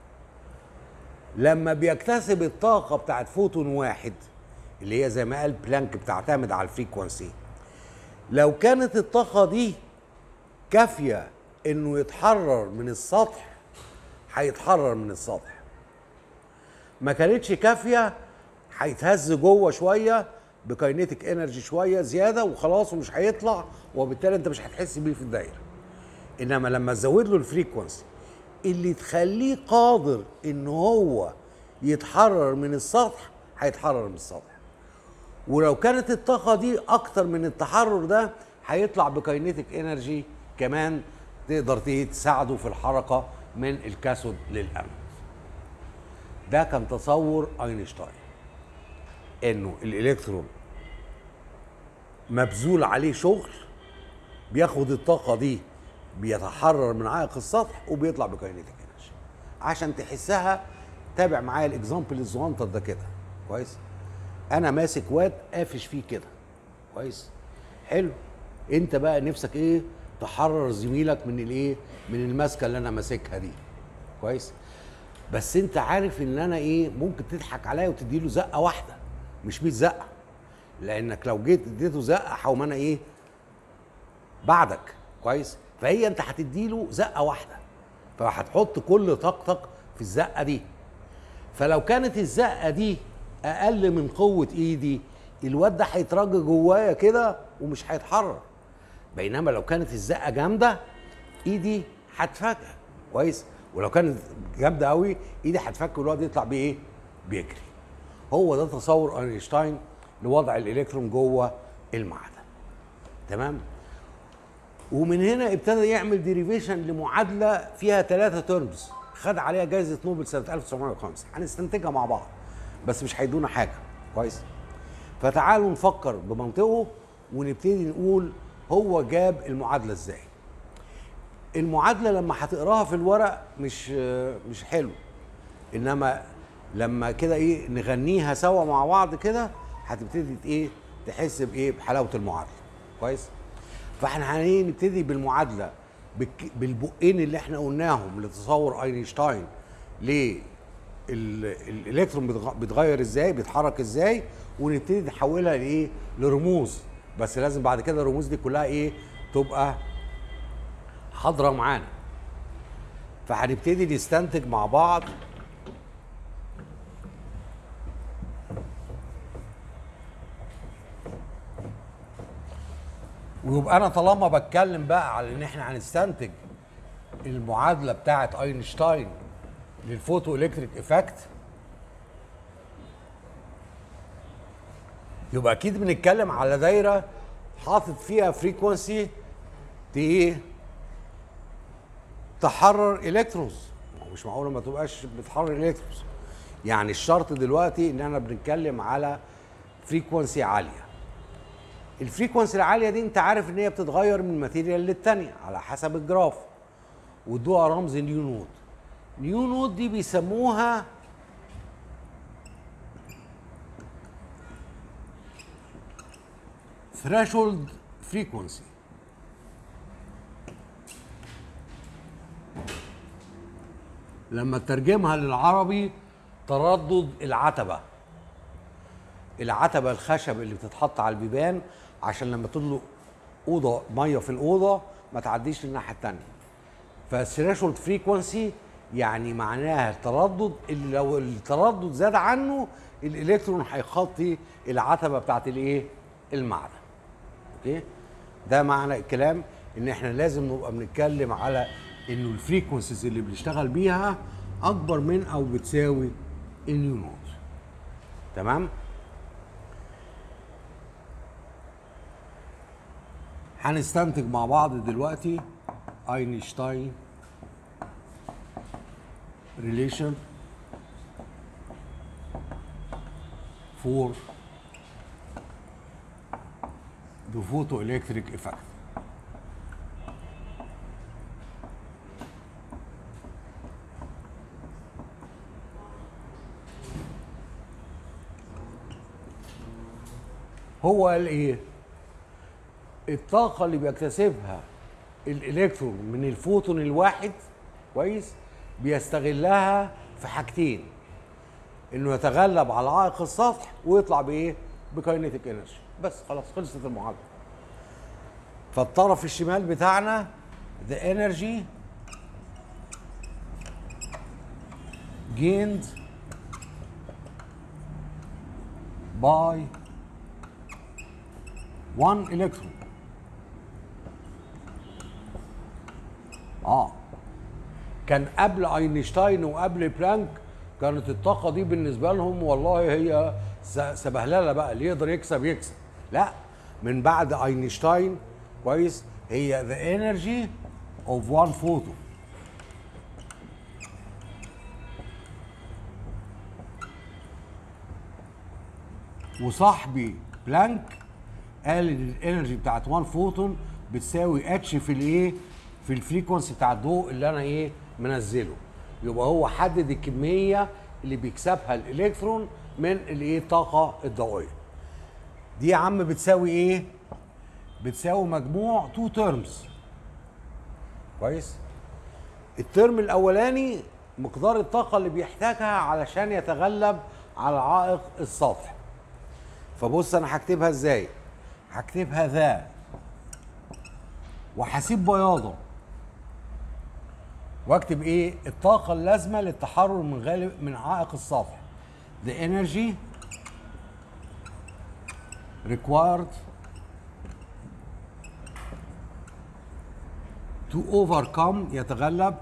لما بيكتسب الطاقه بتاعت فوتون واحد اللي هي زي ما قال بلانك بتعتمد على الفريكونسي لو كانت الطاقه دي كافيه انه يتحرر من السطح هيتحرر من السطح ما كانتش كافيه هيتهز جوه شويه بكاينيتيك انرجي شويه زياده وخلاص ومش هيطلع وبالتالي انت مش هتحس بيه في الدايره انما لما تزود له الفريكونسي اللي تخليه قادر ان هو يتحرر من السطح هيتحرر من السطح ولو كانت الطاقة دي أكتر من التحرر ده هيطلع بكاينيتيك انرجي كمان تقدر إيه تساعده في الحركة من الكاثود للأنود. ده كان تصور أينشتاين إنه الإلكترون مبذول عليه شغل بياخد الطاقة دي بيتحرر من عائق السطح وبيطلع بكاينيتيك انرجي عشان تحسها تابع معايا الاكزامبل الصغنطر ده كده كويس انا ماسك واد قافش فيه كده كويس حلو انت بقى نفسك ايه تحرر زميلك من الايه من الماسكه اللي انا ماسكها دي كويس بس انت عارف ان انا ايه ممكن تضحك عليا وتديله زقه واحده مش 100 زقه لانك لو جيت اديته زقه هقوم انا ايه بعدك كويس فهي انت هتديله زقه واحده فهتحط كل طاقتك في الزقه دي فلو كانت الزقه دي اقل من قوه ايدي الواد ده هيترج جوايا كده ومش هيتحرك بينما لو كانت الزقه جامده ايدي هتفك كويس ولو كانت جامده قوي ايدي هتفك والواد يطلع بايه بيجري هو ده تصور اينشتاين لوضع الالكترون جوه المعدن تمام ومن هنا ابتدى يعمل ديريفيشن لمعادله فيها ثلاثه ترمز خد عليها جائزه نوبل سنه 1905 هنستنتجها مع بعض بس مش هيدونا حاجه كويس فتعالوا نفكر بمنطقه ونبتدي نقول هو جاب المعادله ازاي المعادله لما هتقراها في الورق مش مش حلو انما لما كده ايه نغنيها سوا مع بعض كده هتبتدي ايه تحس بايه بحلاوه المعادله كويس فاحنا هنيجي نبتدي بالمعادله بالك- بالبقين اللي احنا قلناهم لتصور اينشتاين ليه ال- الالكترون بيتغ- بيتغير ازاي بيتحرك ازاي ونبتدي نحولها لايه لرموز بس لازم بعد كده الرموز دي كلها ايه تبقى حاضره معانا فهنبتدي نستنتج مع بعض ويبقى انا طالما بتكلم بقى على ان احنا هنستنتج المعادله بتاعه اينشتاين للفوتو الكتريك افكت يبقى اكيد بنتكلم على دايره حاطط فيها فريكونسي ايه تحرر الكترونز ما هو مش معقوله ما تبقاش بتحرر الكترونز يعني الشرط دلوقتي ان انا بنتكلم على فريكونسي عاليه الفريكونسي العاليه دي انت عارف ان هي بتتغير من ماتيريال للتانيه على حسب الجراف وادوها رمز نيو نود نيو نود دي بيسموها ثريشولد فريكونسي لما ترجمها للعربي تردد العتبه العتبه الخشب اللي بتتحط على البيبان عشان لما تدلق اوضه ميه في الاوضه ما تعديش للناحيه الثانيه فالثريشولد فريكونسي يعني معناها التردد اللي لو التردد زاد عنه الالكترون هيخطي العتبه بتاعت الايه المعدن اوكي ده معنى الكلام ان احنا لازم نبقى بنتكلم على انه الفريكونسيز اللي بنشتغل بيها اكبر من او بتساوي النيو نوت تمام هنستنتج مع بعض دلوقتي اينشتاين relation for the photoelectric effect هو قال ايه الطاقة اللي بيكتسبها الالكترون من الفوتون الواحد كويس بيستغلها في حاجتين انه يتغلب على عائق السطح ويطلع بايه بكاينيتيك انرجي بس خلاص خلصت المعادله فالطرف الشمال بتاعنا the energy gained by one electron اه كان قبل اينشتاين وقبل بلانك كانت الطاقه دي بالنسبه لهم والله هي س- سبهلله بقى اللي يقدر يكسب يكسب لا من بعد اينشتاين كويس هي the energy of one photon وصاحبي بلانك قال ان الانرجي بتاعت 1 فوتون بتساوي اتش في الايه في الفريكونسي بتاع الضوء اللي انا ايه منزله يبقى هو حدد الكميه اللي بيكسبها الالكترون من الايه الطاقه الضوئيه دي يا عم بتساوي ايه بتساوي مجموع تو تيرمز كويس الترم الاولاني مقدار الطاقه اللي بيحتاجها علشان يتغلب على عائق السطح فبص انا هكتبها ازاي هكتبها ذا وهسيب بياضه واكتب ايه الطاقه اللازمه للتحرر من غالب من عائق السطح the energy required to overcome يتغلب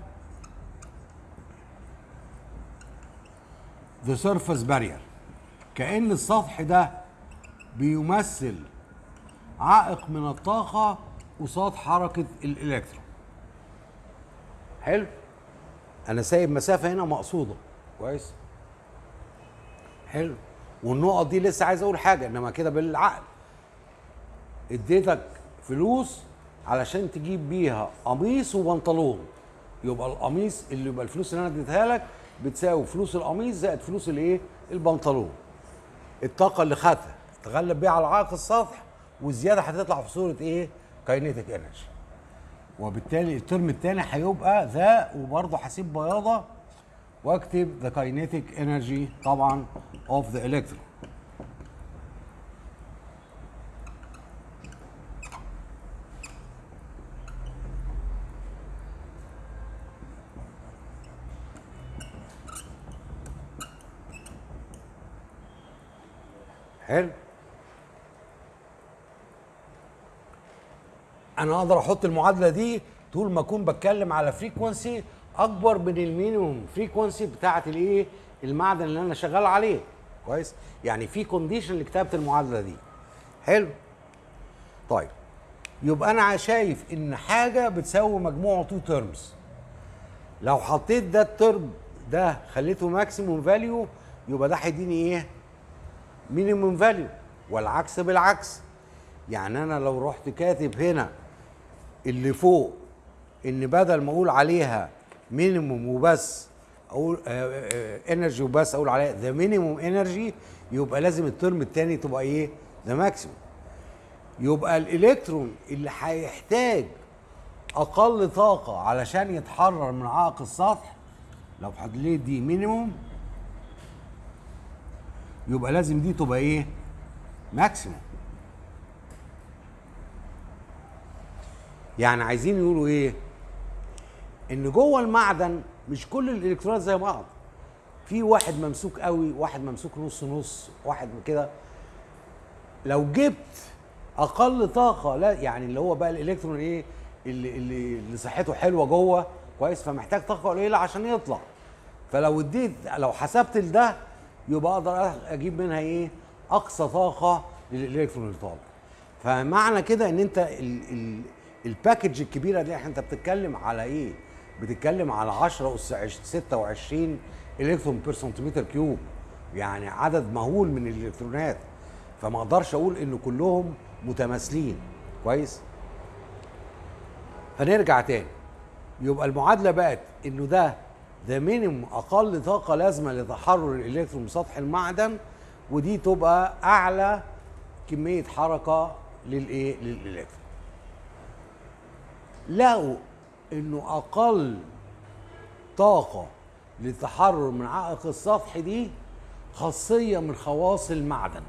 the surface barrier كأن السطح ده بيمثل عائق من الطاقة قصاد حركة الإلكترون حلو أنا سايب مسافة هنا مقصودة كويس حلو والنقط دي لسه عايز أقول حاجة إنما كده بالعقل اديتك فلوس علشان تجيب بيها قميص وبنطلون يبقى القميص اللي يبقى الفلوس اللي انا اديتها لك بتساوي فلوس القميص زائد فلوس الايه البنطلون الطاقه اللي خدها تغلب بيها على عائق السطح والزياده هتطلع في صوره ايه كاينيتيك انرجي وبالتالي الترم الثاني هيبقى ذا وبرضه هسيب بياضه واكتب ذا كاينيتيك انرجي طبعا اوف ذا الكترون حلو انا اقدر احط المعادله دي طول ما اكون بتكلم على فريكونسي اكبر من المينيموم فريكونسي بتاعه الايه المعدن اللي انا شغال عليه كويس يعني في كونديشن لكتابه المعادله دي حلو طيب يبقى انا شايف ان حاجه بتساوي مجموع تو تيرمز لو حطيت ده الترم ده خليته ماكسيموم فاليو يبقى ده هيديني ايه مينيموم فاليو والعكس بالعكس يعني انا لو رحت كاتب هنا اللي فوق ان بدل ما اقول عليها مينيموم وبس اقول انرجي وبس اقول عليها ذا مينيموم انرجي يبقى لازم الترم الثاني تبقى ايه ذا ماكسيموم يبقى الالكترون اللي هيحتاج اقل طاقه علشان يتحرر من عائق السطح لو حطيت دي مينيموم يبقى لازم دي تبقى ايه ماكسيموم يعني عايزين يقولوا ايه ان جوه المعدن مش كل الالكترونات زي بعض في واحد ممسوك قوي واحد ممسوك نص نص واحد كده لو جبت اقل طاقه لا يعني اللي هو بقى الالكترون ايه اللي اللي, اللي صحته حلوه جوه كويس فمحتاج طاقه قليله عشان يطلع فلو اديت لو حسبت لده يبقى اقدر اجيب منها ايه اقصى طاقه للالكترون اللي طالع فمعنى كده ان انت ال ال الباكج الكبيره دي انت بتتكلم على ايه بتتكلم على 10 اس 26 الكترون بير سنتيمتر كيوب يعني عدد مهول من الالكترونات فما اقدرش اقول ان كلهم متماثلين كويس فنرجع تاني يبقى المعادله بقت انه ده ده مينيموم اقل طاقه لازمه لتحرر الالكترون من سطح المعدن ودي تبقى اعلى كميه حركه للايه للالكترون لقوا انه اقل طاقه للتحرر من عائق السطح دي خاصيه من خواص المعدن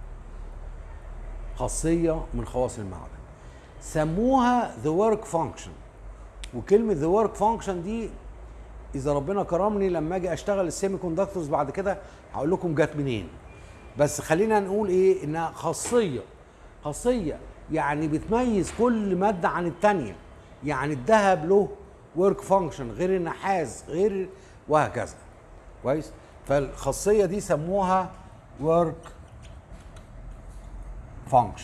خاصيه من خواص المعدن سموها ذا ورك فانكشن وكلمه ذا ورك فانكشن دي اذا ربنا كرمني لما اجي اشتغل السيمي كوندكتورز بعد كده هقول لكم جت منين بس خلينا نقول ايه انها خاصيه خاصيه يعني بتميز كل ماده عن الثانيه يعني الذهب له ورك فانكشن غير النحاس غير وهكذا كويس فالخاصيه دي سموها ورك فانكشن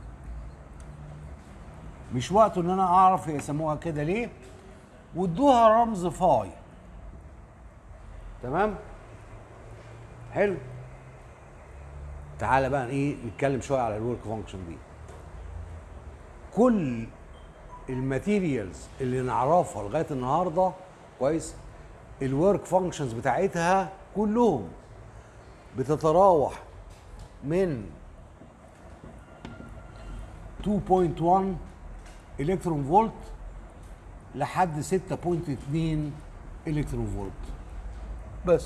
مش وقته ان انا اعرف يسموها كده ليه وادوها رمز فاي تمام حلو تعالى بقى ايه نتكلم شويه على الورك فانكشن دي كل الماتيريالز اللي نعرفها لغايه النهارده كويس الورك فانكشنز بتاعتها كلهم بتتراوح من 2.1 الكترون فولت لحد 6.2 الكترون فولت بس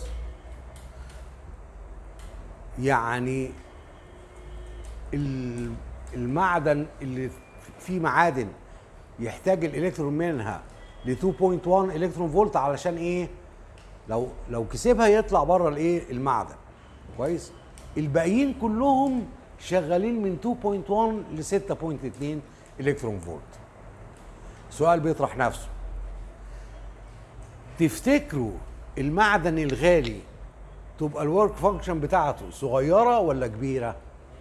يعني المعدن اللي فيه معادن يحتاج الالكترون منها ل 2.1 الكترون فولت علشان ايه لو لو كسبها يطلع بره الايه المعدن كويس الباقيين كلهم شغالين من 2.1 ل 6.2 الكترون فولت سؤال بيطرح نفسه تفتكروا المعدن الغالي تبقى الورك فانكشن بتاعته صغيره ولا كبيره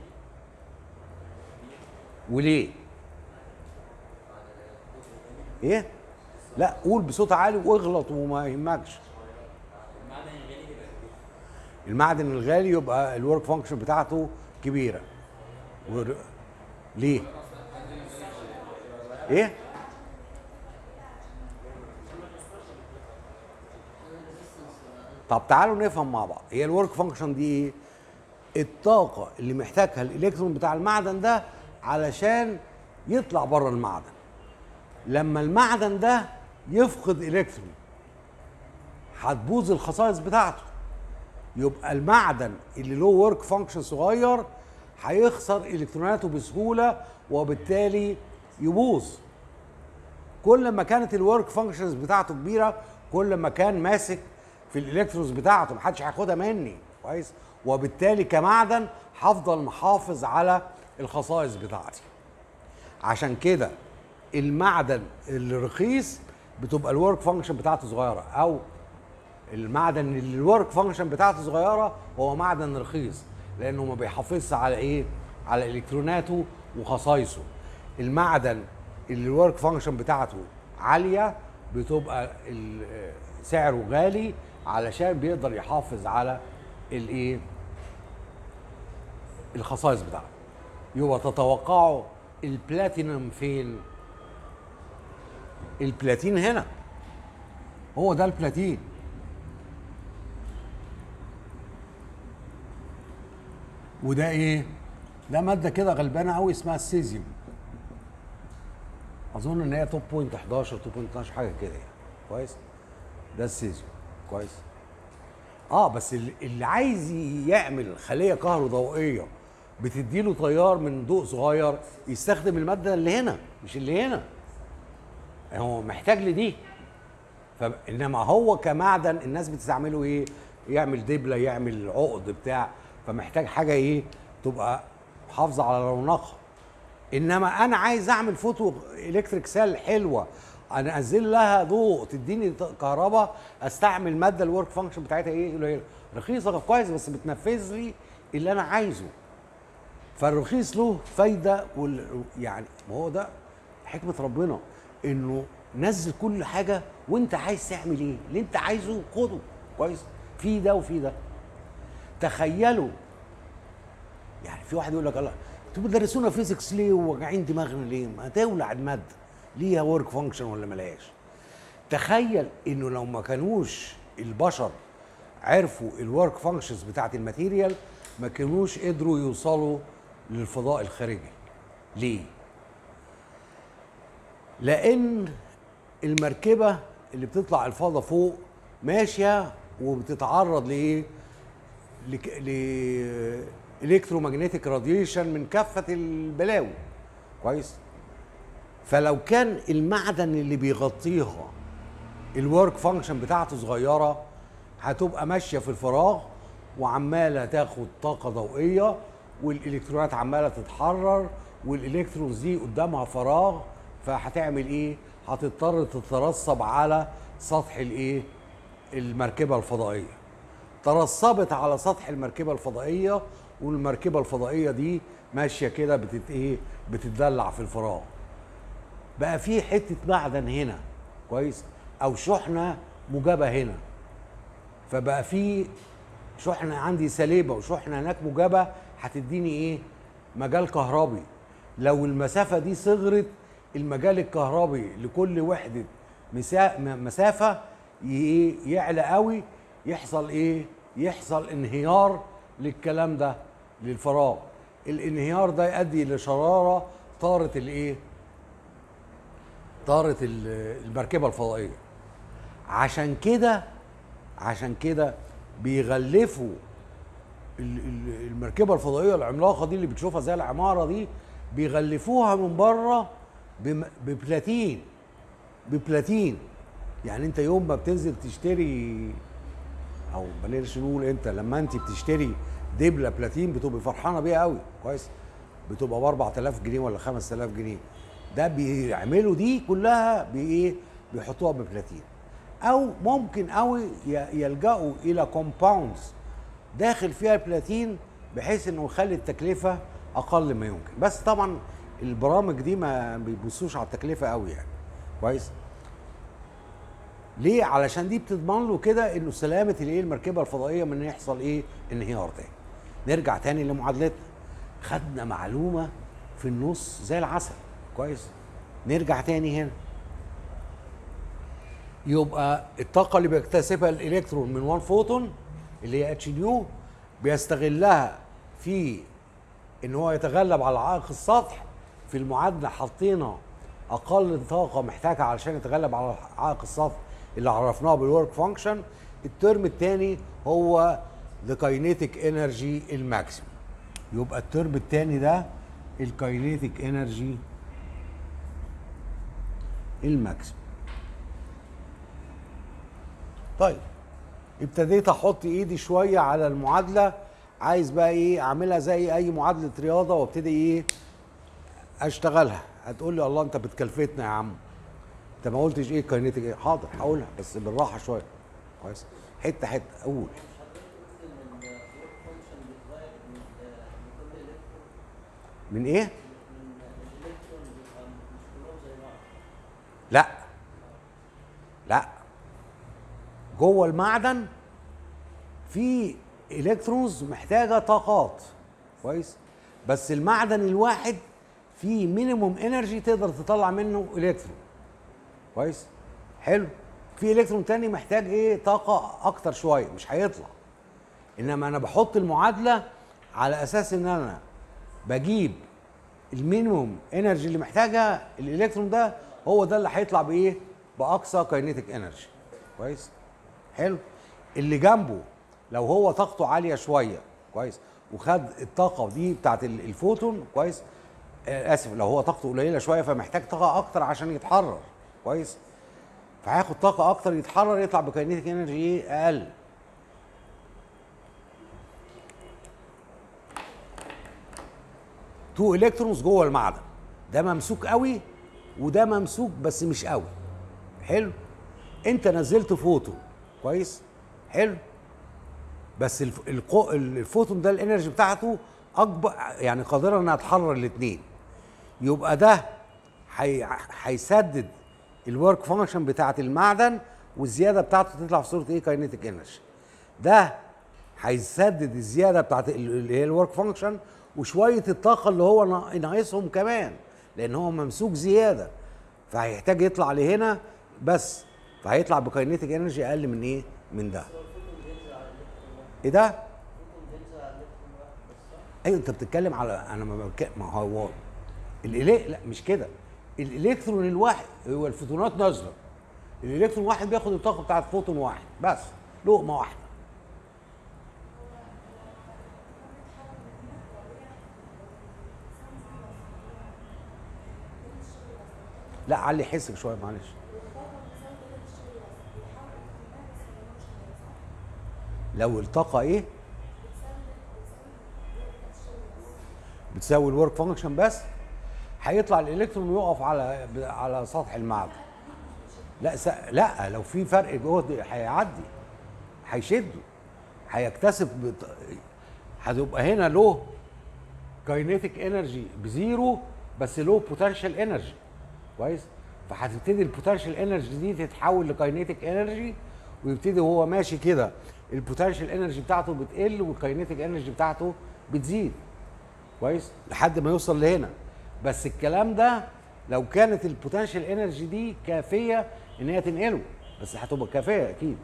وليه ايه لا قول بصوت عالي واغلط وما يهمكش المعدن الغالي يبقى الورك فانكشن بتاعته كبيره ور... ليه ايه طب تعالوا نفهم مع بعض هي الورك فانكشن دي ايه الطاقه اللي محتاجها الالكترون بتاع المعدن ده علشان يطلع بره المعدن لما المعدن ده يفقد الكترون هتبوظ الخصائص بتاعته يبقى المعدن اللي له ورك فانكشن صغير هيخسر الكتروناته بسهوله وبالتالي يبوظ كل ما كانت الورك فانكشنز بتاعته كبيره كل ما كان ماسك في الالكترونز بتاعته محدش هياخدها مني كويس وبالتالي كمعدن هفضل محافظ على الخصائص بتاعتي عشان كده المعدن الرخيص بتبقى الورك فانكشن بتاعته صغيره او المعدن اللي الورك فانكشن بتاعته صغيره هو معدن رخيص لانه ما بيحافظش على ايه على الكتروناته وخصائصه المعدن اللي الورك فانكشن بتاعته عاليه بتبقى سعره غالي علشان بيقدر يحافظ على الايه الخصائص بتاعته يبقى تتوقعوا البلاتينم فين البلاتين هنا هو ده البلاتين وده ايه ده ماده كده غلبانه قوي اسمها السيزيوم اظن ان هي توب بوينت 11 توب بوينت 12 حاجه كده يعني كويس ده السيزيوم كويس اه بس اللي اللي عايز يعمل خليه كهروضوئيه بتديله تيار من ضوء صغير يستخدم الماده اللي هنا مش اللي هنا هو محتاج لدي فانما هو كمعدن الناس بتستعمله ايه يعمل دبله يعمل عقد بتاع فمحتاج حاجه ايه تبقى محافظه على رونقها انما انا عايز اعمل فوتو الكتريك سيل حلوه انا انزل لها ضوء تديني ط- كهرباء استعمل الماده الورك فانكشن بتاعتها ايه قليله رخيصه كويس بس بتنفذ لي اللي انا عايزه فالرخيص له فايده وال... يعني ما هو ده حكمه ربنا انه نزل كل حاجه وانت عايز تعمل ايه اللي انت عايزه خده كويس في ده وفي ده تخيلوا يعني في واحد يقول لك الله انتوا بتدرسونا فيزيكس ليه وواجعين دماغنا ليه؟ ما تولع الماده ليها ورك فانكشن ولا ملهاش؟ تخيل انه لو ما كانوش البشر عرفوا الورك فانكشنز بتاعت الماتيريال ما كانوش قدروا يوصلوا للفضاء الخارجي. ليه؟ لان المركبه اللي بتطلع الفضاء فوق ماشيه وبتتعرض لايه؟ لك... ل الكترومagnetic راديشن من كافه البلاوي كويس فلو كان المعدن اللي بيغطيها الورك فانكشن بتاعته صغيره هتبقى ماشيه في الفراغ وعماله تاخد طاقه ضوئيه والالكترونات عماله تتحرر والالكترونز دي قدامها فراغ فهتعمل ايه هتضطر تترسب على سطح الايه المركبه الفضائيه ترسبت على سطح المركبه الفضائيه والمركبه الفضائيه دي ماشيه كده بتت ايه بتتدلع في الفراغ بقى في حته معدن هنا كويس او شحنه موجبه هنا فبقى في شحنه عندي سليبه وشحنه هناك موجبه هتديني ايه مجال كهربي لو المسافه دي صغرت المجال الكهربي لكل وحده مسا- م- مسافه ي- يعلى قوي يحصل ايه يحصل انهيار للكلام ده للفراغ الانهيار ده يؤدي لشراره طارت الايه طارت ال- المركبه الفضائيه عشان كده عشان كده بيغلفوا ال- ال- المركبه الفضائيه العملاقه دي اللي بتشوفها زي العماره دي بيغلفوها من بره بم- ببلاتين ببلاتين يعني انت يوم ما بتنزل تشتري او بلاش نقول انت لما انت بتشتري دبله بلاتين بتبقى فرحانه بيها قوي كويس بتبقى ب 4000 جنيه ولا 5000 جنيه ده بيعملوا دي كلها بايه بيحطوها ببلاتين او ممكن قوي ي- يلجأوا الى كومباوندز داخل فيها البلاتين بحيث انه يخلي التكلفه اقل ما يمكن بس طبعا البرامج دي ما بيبصوش على التكلفه قوي يعني كويس ليه علشان دي بتضمن له كده انه سلامه الايه المركبه الفضائيه من إن يحصل ايه انهيار تاني نرجع تاني لمعادلتنا خدنا معلومه في النص زي العسل كويس نرجع تاني هنا يبقى الطاقه اللي بيكتسبها الالكترون من 1 فوتون اللي هي اتش نيو بيستغلها في ان هو يتغلب على عائق السطح في المعادله حطينا اقل طاقه محتاجها علشان يتغلب على عائق السطح اللي عرفناه بالورك فانكشن الترم الثاني هو الكاينيتيك انرجي الماكسيموم يبقى الترم الثاني ده الكاينيتيك انرجي الماكسيموم طيب ابتديت احط ايدي شويه على المعادله عايز بقى ايه اعملها زي اي معادله رياضه وابتدي ايه اشتغلها هتقول لي الله انت بتكلفتنا يا عم انت ما قلتش ايه كاينيتيك ايه حاضر هقولها بس بالراحه شويه كويس حته حته اقول من ايه لا لا جوه المعدن في الكترونز محتاجه طاقات كويس بس المعدن الواحد فيه مينيموم انرجي تقدر تطلع منه الكترون كويس حلو في الكترون تاني محتاج ايه طاقه اكتر شويه مش هيطلع انما انا بحط المعادله على اساس ان انا بجيب المينيموم انرجي اللي محتاجها الالكترون ده هو ده اللي هيطلع بايه باقصى كاينيتيك انرجي كويس حلو اللي جنبه لو هو طاقته عاليه شويه كويس وخد الطاقه دي بتاعت ال- الفوتون كويس آه، اسف لو هو طاقته قليله شويه فمحتاج طاقه اكتر عشان يتحرر كويس فهياخد طاقه اكتر يتحرر يطلع بكاينيتيك انرجي ايه اقل تو الكترونز جوه المعدن ده ممسوك قوي وده ممسوك بس مش قوي حلو انت نزلت فوتون كويس حلو بس الف... القو... الفوتون ده الانرجي بتاعته اكبر يعني قادره انها تحرر الاثنين يبقى ده هي... هيسدد الورك فانكشن بتاعت المعدن والزياده بتاعته تطلع في صوره ايه كاينيتيك انرجي ده هيسدد الزياده بتاعت ال- اللي هي الورك فانكشن وشويه الطاقه اللي هو نا- ناقصهم كمان لان هو ممسوك زياده فهيحتاج يطلع لهنا بس فهيطلع بكاينيتيك انرجي اقل من ايه من ده ايه ده ايوه انت بتتكلم على انا ما بتكلم ما هو الإلي... لا مش كده الالكترون الواحد هو الفوتونات نازله الالكترون واحد بياخد الطاقه بتاعت فوتون واحد بس لقمه واحده لا علي حسك شويه معلش لو الطاقه ايه بتساوي الورك فانكشن بس هيطلع الالكترون ويقف على على سطح المعدن لا س... لا لو في فرق جهد هيعدي هيشده هيكتسب بت... هتبقى هنا له كاينيتيك انرجي بزيرو بس له بوتنشال انرجي كويس فهتبتدي البوتنشال انرجي دي تتحول لكاينيتيك انرجي ويبتدي وهو ماشي كده البوتنشال انرجي بتاعته بتقل والكاينيتيك انرجي بتاعته بتزيد كويس لحد ما يوصل لهنا بس الكلام ده لو كانت البوتنشال انرجي دي كافيه ان هي تنقله بس هتبقى كافيه اكيد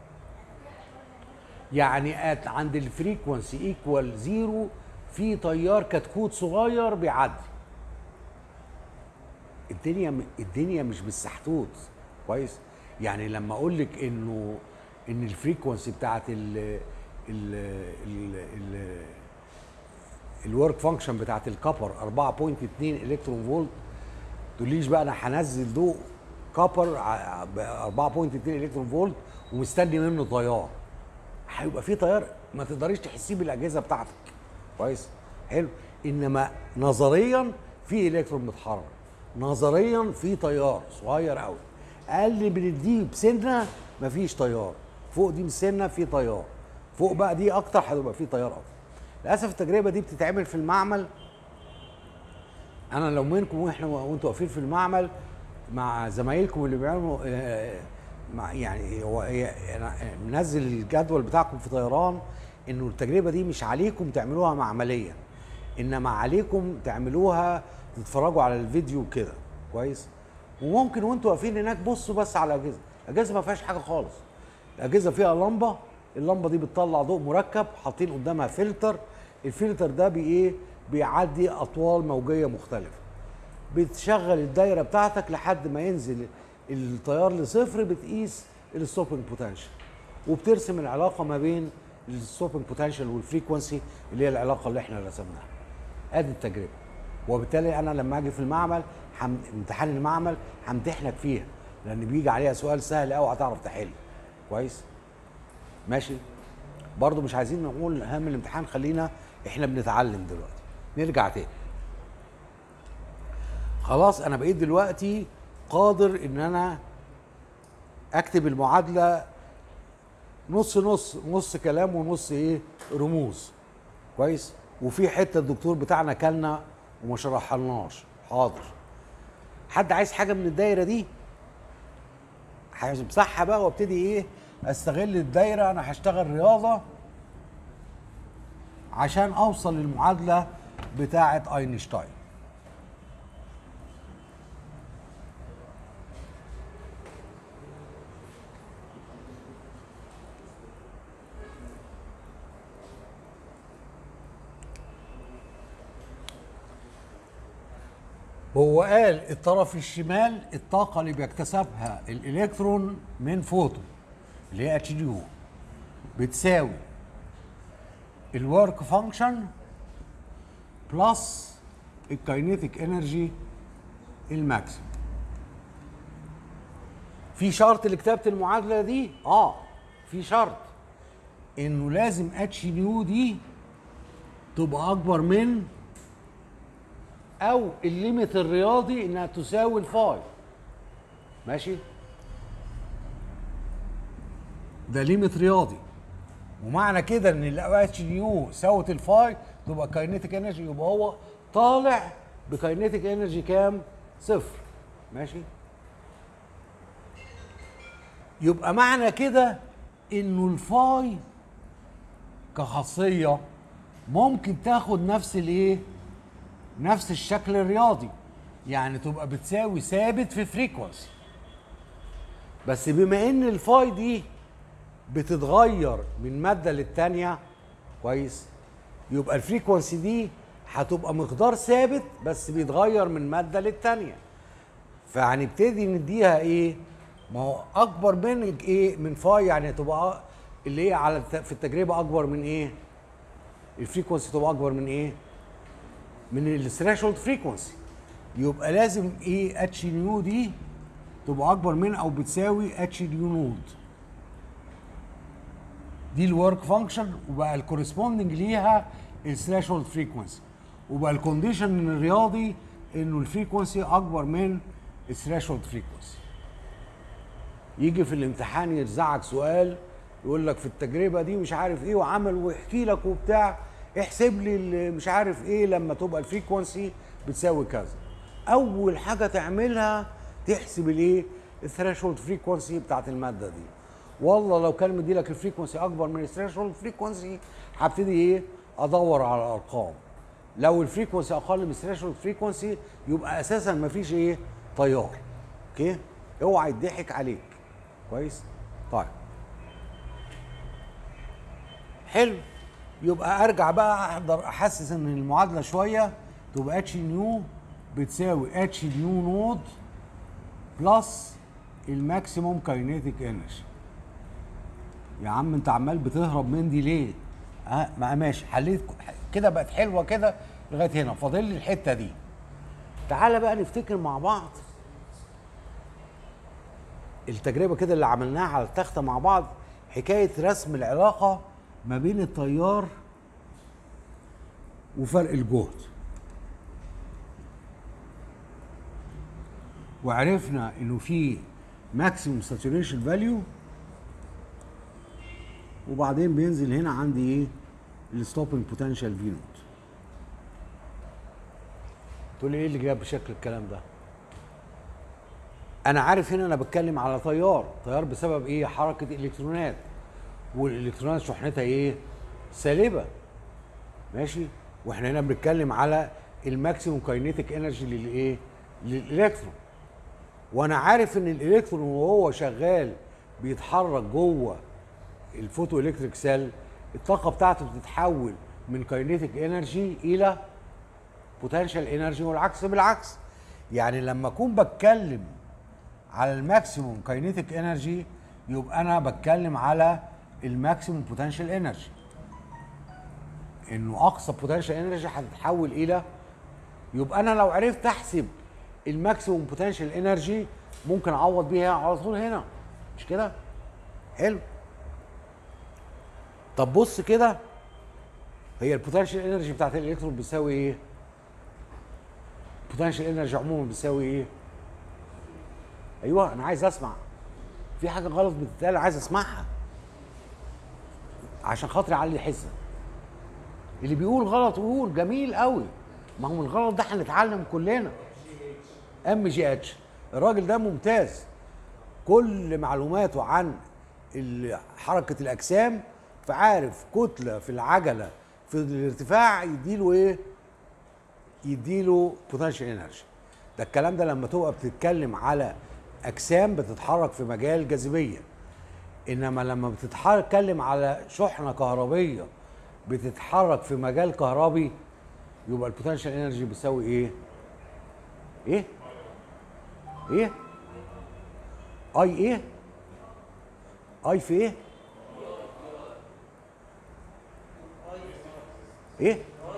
يعني at عند الفريكونسي ايكوال زيرو في تيار كتكوت صغير بيعدي الدنيا م- الدنيا مش بالسحتوت كويس يعني لما اقول لك انه ان الفريكونسي بتاعت ال ال ال ال الورك فانكشن بتاعت الكبر 4.2 الكترون فولت تقوليش بقى انا هنزل ضوء كبر ع- ب 4.2 الكترون فولت ومستني منه تيار هيبقى في تيار ما تقدريش تحسيه بالاجهزه بتاعتك كويس حلو انما نظريا في الكترون متحرك نظريا في تيار صغير قوي اقل من دي بسنه مفيش تيار فوق دي بسنه في تيار فوق بقى دي اكتر هتبقى في تيار اكتر للاسف التجربه دي بتتعمل في المعمل انا لو منكم واحنا وانتوا واقفين في المعمل مع زمايلكم اللي بيعملوا آه، مع يعني هو هي- أنا منزل الجدول بتاعكم في طيران انه التجربه دي مش عليكم تعملوها معمليا انما عليكم تعملوها تتفرجوا على الفيديو كده كويس وممكن وانتوا واقفين هناك بصوا بس على الاجهزه الاجهزه ما فيهاش حاجه خالص الاجهزه فيها لمبه اللمبه دي بتطلع ضوء مركب حاطين قدامها فلتر الفلتر ده بي ايه بيعدي اطوال موجيه مختلفه بتشغل الدايره بتاعتك لحد ما ينزل التيار لصفر بتقيس الستوبنج بوتنشال وبترسم العلاقه ما بين الستوبنج بوتنشال والفريكونسي اللي هي العلاقه اللي احنا رسمناها ادي التجربه وبالتالي انا لما اجي في المعمل حم... امتحان المعمل همتحنك فيها لان بيجي عليها سؤال سهل قوي هتعرف تحل كويس ماشي برضو مش عايزين نقول اهم الامتحان خلينا احنا بنتعلم دلوقتي نرجع تاني خلاص انا بقيت دلوقتي قادر ان انا اكتب المعادله نص نص نص كلام ونص ايه رموز كويس وفي حته الدكتور بتاعنا كلنا وما شرحلناش حاضر حد عايز حاجه من الدايره دي همسحها بقى وابتدي ايه استغل الدايره انا هشتغل رياضه عشان اوصل للمعادله بتاعه اينشتاين هو قال الطرف الشمال الطاقة اللي بيكتسبها الإلكترون من فوتون اللي هي اتش دي او بتساوي الورك فانكشن بلس الكاينيتيك انرجي الماكسيمم في شرط لكتابه المعادله دي اه في شرط انه لازم اتش نيو دي تبقى اكبر من او الليميت الرياضي انها تساوي الفاي ماشي ده ليميت رياضي ومعنى كده ان الاتش نيو ساوت الفاي تبقى كاينيتيك انرجي يبقى هو طالع بكاينيتيك انرجي كام صفر ماشي يبقى معنى كده انه الفاي كخاصيه ممكن تاخد نفس الايه نفس الشكل الرياضي يعني تبقى بتساوي ثابت في فريكونسي بس بما ان الفاي دي بتتغير من ماده للتانيه كويس يبقى الفريكونسي دي هتبقى مقدار ثابت بس بيتغير من ماده للتانيه فهنبتدي نديها ايه ما هو اكبر من ايه من فاي يعني تبقى اللي هي على الت- في التجربه اكبر من ايه الفريكونسي تبقى اكبر من ايه من الثريشولد فريكونسي يبقى لازم ايه اتش نيو دي تبقى اكبر من او بتساوي اتش نيو نود دي الورك فانكشن وبقى الكورسبوندنج ليها الثريشولد فريكونسي وبقى الكونديشن الرياضي انه الفريكونسي اكبر من الثريشولد فريكونسي يجي في الامتحان يرزعك سؤال يقول لك في التجربه دي مش عارف ايه وعمل ويحكي لك وبتاع احسب لي ال- مش عارف ايه لما تبقى الفريكونسي بتساوي كذا اول حاجه تعملها تحسب الايه الثريشولد فريكونسي بتاعت الماده دي والله لو كان مدي لك الفريكونسي اكبر من الثريشولد فريكونسي هبتدي ايه ادور على الارقام لو الفريكونسي اقل من الثريشولد فريكونسي يبقى اساسا مفيش ايه تيار اوكي اوعى يضحك عليك كويس طيب حلو يبقى ارجع بقى احضر احسس ان المعادله شويه تبقى اتش نيو بتساوي اتش نيو نود بلس الماكسيموم كاينيتيك انرجي يا عم انت عمال بتهرب من دي ليه؟ اه ما ماشي حليت كده بقت حلوه كده لغايه هنا فاضل لي الحته دي تعالى بقى نفتكر مع بعض التجربه كده اللي عملناها على التخته مع بعض حكايه رسم العلاقه ما بين التيار وفرق الجهد وعرفنا انه في ماكسيموم ساتوريشن فاليو وبعدين بينزل هنا عندي ايه الستوبنج بوتنشال في نوت تقول لي ايه اللي جاب بشكل الكلام ده انا عارف هنا انا بتكلم على تيار تيار بسبب ايه حركه الكترونات والالكترونات شحنتها ايه سالبه ماشي واحنا هنا بنتكلم على الماكسيموم كاينيتيك انرجي للايه للالكترون وانا عارف ان الالكترون وهو شغال بيتحرك جوه الفوتو الكتريك سيل الطاقه بتاعته بتتحول من كاينيتيك انرجي الى بوتنشال انرجي والعكس بالعكس يعني لما اكون بتكلم على الماكسيموم كاينيتيك انرجي يبقى انا بتكلم على الماكسيموم بوتنشال انرجي انه اقصى بوتنشال انرجي هتتحول الى يبقى انا لو عرفت احسب الماكسيموم بوتنشال انرجي ممكن اعوض بيها على طول هنا مش كده حلو طب بص كده هي البوتنشال انرجي بتاعت الالكترون بتساوي ايه البوتنشال انرجي عموما بتساوي ايه ايوه انا عايز اسمع في حاجه غلط بتتقال عايز اسمعها عشان خاطري علي الحسه اللي بيقول غلط يقول جميل قوي ما هو من الغلط ده هنتعلم كلنا ام جي اتش الراجل ده ممتاز كل معلوماته عن ال- حركه الاجسام فعارف كتله في العجله في الارتفاع يديله ايه يديله بوتنشال انرجي ده الكلام ده لما تبقى بتتكلم على اجسام بتتحرك في مجال جاذبيه انما لما بتتكلم على شحنه كهربيه بتتحرك في مجال كهربي يبقى البوتنشال انرجي بيساوي ايه ايه ايه اي ايه اي في ايه ايه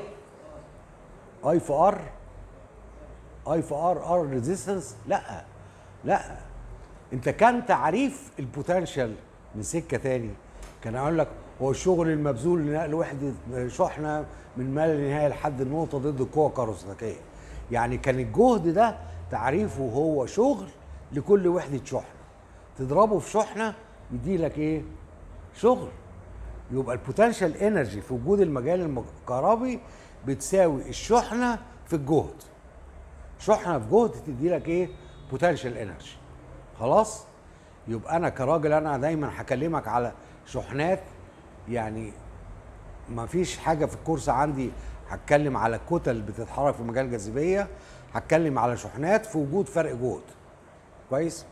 اي في ار اي في ار ار ريزيستنس لا لا انت كان تعريف البوتنشال من سكه تاني كان اقول لك هو الشغل المبذول لنقل وحده شحنه من ما لا نهايه لحد النقطه ضد القوه الكهروستاتيكيه يعني كان الجهد ده تعريفه هو شغل لكل وحده شحنه تضربه في شحنه يدي لك ايه شغل يبقى البوتنشال انرجي في وجود المجال الكهربي بتساوي الشحنه في الجهد شحنه في جهد تدي لك ايه بوتنشال انرجي خلاص يبقى انا كراجل انا دايما هكلمك على شحنات يعني ما فيش حاجه في الكورس عندي هتكلم على كتل بتتحرك في مجال الجاذبيه هتكلم على شحنات في وجود فرق جهد كويس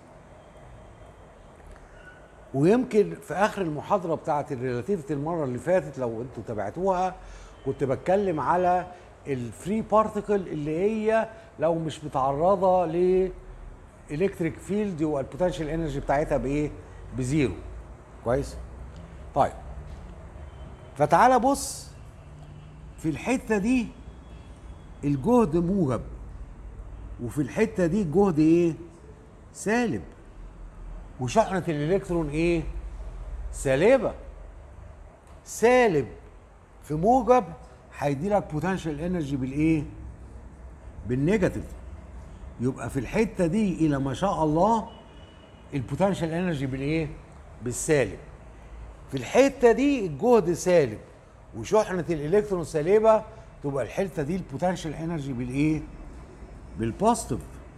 ويمكن في اخر المحاضره بتاعه الريلاتيفيتي المره اللي فاتت لو انتوا تابعتوها كنت بتكلم على الفري بارتيكل اللي هي لو مش متعرضه ل الكتريك فيلد يبقى البوتنشال انرجي بتاعتها بايه؟ بزيرو كويس؟ طيب فتعالى بص في الحته دي الجهد موجب وفي الحته دي الجهد ايه؟ سالب وشحنه الالكترون ايه؟ سالبه سالب في موجب هيدي لك بوتنشال انرجي بالايه؟ بالنيجاتيف يبقى في الحته دي الى ما شاء الله البوتنشال انرجي بالايه؟ بالسالب في الحته دي الجهد سالب وشحنه الالكترون سالبه تبقى الحته دي البوتنشال انرجي بالايه؟ بالبوزيتيف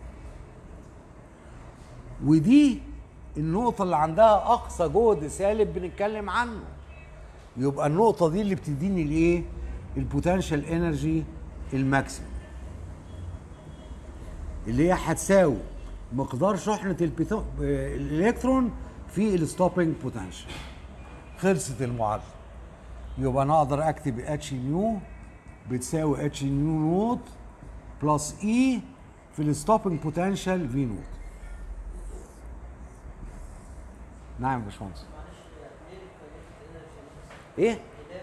ودي النقطة اللي عندها أقصى جهد سالب بنتكلم عنه يبقى النقطة دي اللي بتديني الإيه؟ البوتنشال انرجي الماكسيمم اللي هي هتساوي مقدار شحنة البيتو... آه، الإلكترون في الستوبنج بوتنشال خلصت المعادلة يبقى أنا أقدر أكتب اتش نيو بتساوي اتش نيو نوت بلس اي في الستوبنج بوتنشال في نوت نعم يا باشمهندس ايه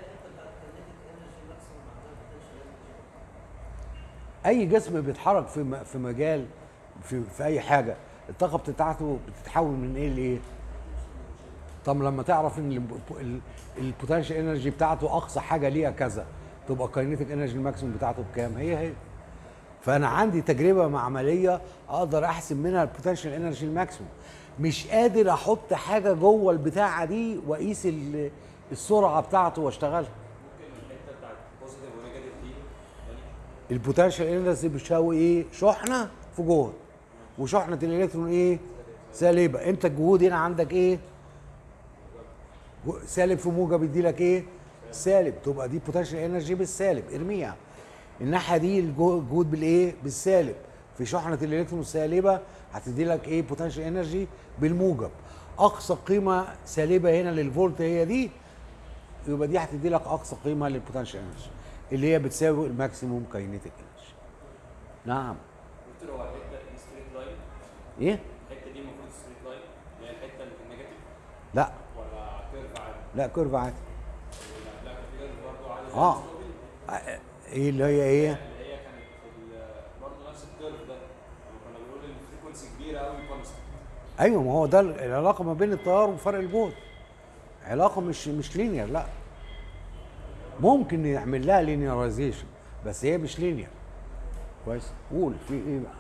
اي جسم بيتحرك في م- في مجال في في اي حاجه الطاقه بتاعته بتتحول من ايه لايه طب لما تعرف ان البوتنشال انرجي بتاعته اقصى حاجه ليها كذا تبقى الكاينيتيك انرجي الماكسيموم بتاعته بكام هي هي فانا عندي تجربه معمليه اقدر احسب منها البوتنشال انرجي الماكسيموم مش قادر احط حاجه جوه البتاعه دي واقيس ال- السرعه بتاعته واشتغلها الحته بتاعت بوزيتيف ونيجاتيف دي يعني البوتنشال انرجي بتساوي ايه شحنه في جهد وشحنه الالكترون ايه سالبه انت الجهود هنا عندك ايه جو- سالب في موجب يدي لك ايه سالب تبقى دي بوتنشال انرجي بالسالب ارميها الناحيه دي الجو- الجهود بالايه بالسالب في شحنه الالكترون السالبه هتدي لك ايه بوتنشال انرجي بالموجب اقصى قيمه سالبه هنا للفولت هي دي يبقى دي هتدي لك اقصى قيمه للبوتنشال انرجي اللي هي بتساوي الماكسيموم كاينيتيك انرجي نعم قلت له هو الحته دي ستريت لاين ايه الحته دي المفروض ستريت لاين اللي هي الحته اللي في النيجاتيف لا ولا كيرف عادي لا كيرف عادي ولا لا كان في كيرف برضه عادي زي آه. الستوبل، آه، ايه اللي هي ايه اللي هي كانت في ال- برضه نفس الكيرف ده لما كنا بنقول ان الفريكونسي كبيره قوي كونستنت ايوه ما هو ده العلاقه ما بين التيار وفرق الجهد علاقه مش مش لينير لا ممكن نعمل لها لينيرايزيشن بس هي مش لينير كويس قول في ايه بقى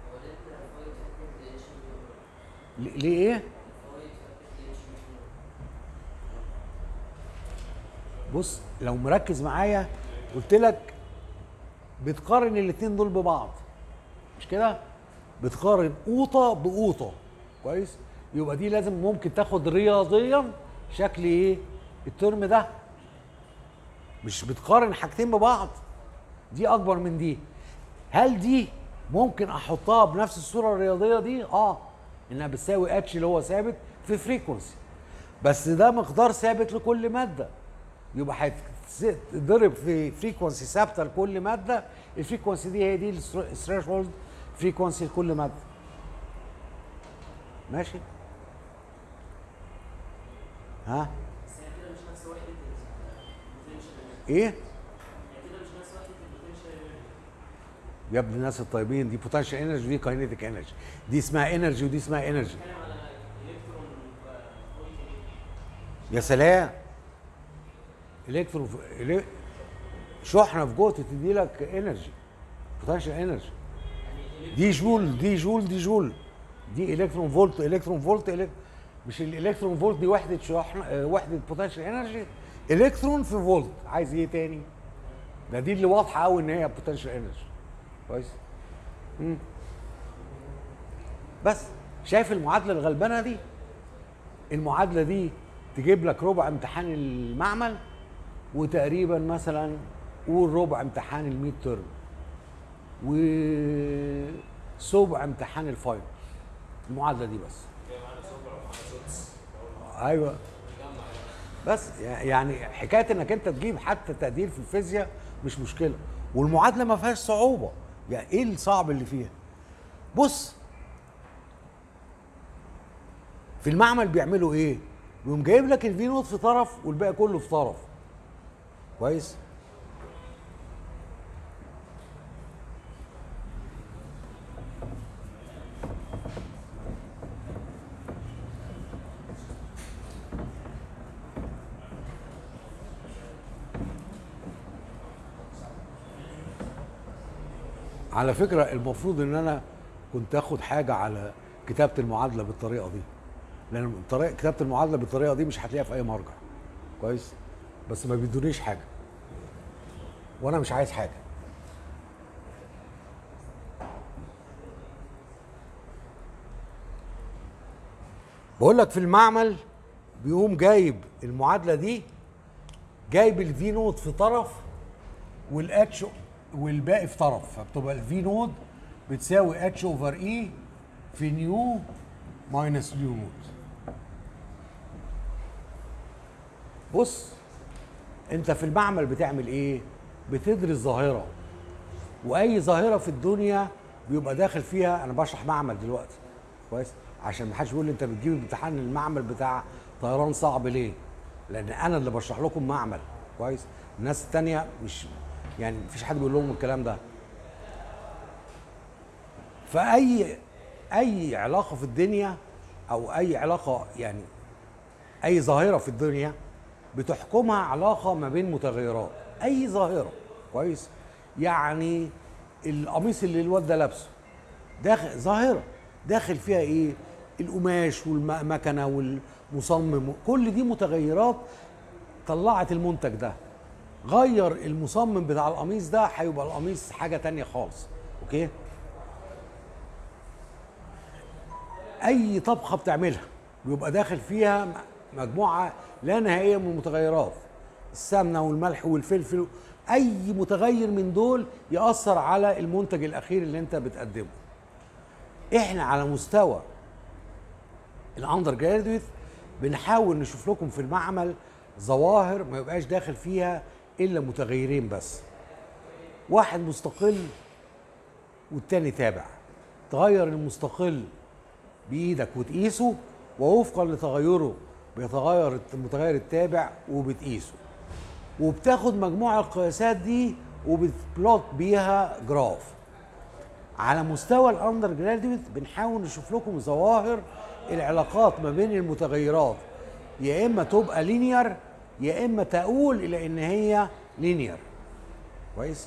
ليه ليه ايه بص لو مركز معايا قلت لك بتقارن الاتنين دول ببعض مش كده بتقارن قوطه بقوطه كويس يبقى دي لازم ممكن تاخد رياضيا شكل ايه الترم ده مش بتقارن حاجتين ببعض دي اكبر من دي هل دي ممكن احطها بنفس الصوره الرياضيه دي اه انها بتساوي اتش اللي هو ثابت في فريكونسي بس ده مقدار ثابت لكل ماده يبقى هيتضرب في فريكونسي ثابته لكل ماده الفريكونسي دي هي دي الثريشولد فريكونسي لكل ماده ماشي ها ايه يا ابن الناس الطيبين دي بوتنشال انرجي ودي كاينيتيك انرجي دي اسمها انرجي ودي اسمها انرجي يا سلام الكترون في... إلي- شحنه في جوه تدي لك انرجي بوتنشال انرجي دي جول دي جول دي جول دي الكترون فولت الكترون فولت إلك... مش الالكترون فولت دي وحده شحن آه، وحده بوتنشال انرجي الكترون في فولت عايز ايه تاني ده دي اللي واضحه قوي ان هي بوتنشال انرجي كويس مم. بس شايف المعادله الغلبانه دي المعادله دي تجيب لك ربع امتحان المعمل وتقريبا مثلا قول ربع امتحان الميد ترم وسبع امتحان الفاينل المعادله دي بس ايوه بس يعني حكايه انك انت تجيب حتى تقدير في الفيزياء مش مشكله والمعادله ما فيهاش صعوبه يعني ايه الصعب اللي فيها بص في المعمل بيعملوا ايه يقوم جايب لك الفي نوت في طرف والباقي كله في طرف كويس على فكره المفروض ان انا كنت اخد حاجه على كتابه المعادله بالطريقه دي لان طريقه كتابه المعادله بالطريقه دي مش هتلاقيها في اي مرجع كويس بس ما بيدونيش حاجه وانا مش عايز حاجه بقول لك في المعمل بيقوم جايب المعادله دي جايب الفي نوت في طرف والاتش والباقي في طرف فبتبقى الفي نود بتساوي اتش اوفر اي في نيو ماينس نيو نود بص انت في المعمل بتعمل ايه بتدرس ظاهره واي ظاهره في الدنيا بيبقى داخل فيها انا بشرح معمل دلوقتي كويس عشان ما حدش يقول لي انت بتجيب امتحان المعمل بتاع طيران صعب ليه لان انا اللي بشرح لكم معمل كويس الناس التانية مش يعني مفيش حد بيقول لهم الكلام ده فاي اي علاقه في الدنيا او اي علاقه يعني اي ظاهره في الدنيا بتحكمها علاقه ما بين متغيرات اي ظاهره كويس يعني القميص اللي الواد ده لابسه داخل ظاهره داخل فيها ايه القماش والمكنه والمصمم كل دي متغيرات طلعت المنتج ده غير المصمم بتاع القميص ده هيبقى القميص حاجه تانية خالص اوكي اي طبخه بتعملها بيبقى داخل فيها م- مجموعه لا نهائيه من المتغيرات السمنه والملح والفلفل اي متغير من دول ياثر على المنتج الاخير اللي انت بتقدمه احنا على مستوى الاندر جرادويت بنحاول نشوف لكم في المعمل ظواهر ما يبقاش داخل فيها الا متغيرين بس واحد مستقل والتاني تابع تغير المستقل بايدك وتقيسه ووفقا لتغيره بيتغير المتغير التابع وبتقيسه وبتاخد مجموع القياسات دي وبتبلوت بيها جراف على مستوى الاندر جراديويت بنحاول نشوف لكم ظواهر العلاقات ما بين المتغيرات يا اما تبقى لينير يا اما تؤول الى ان هي لينير كويس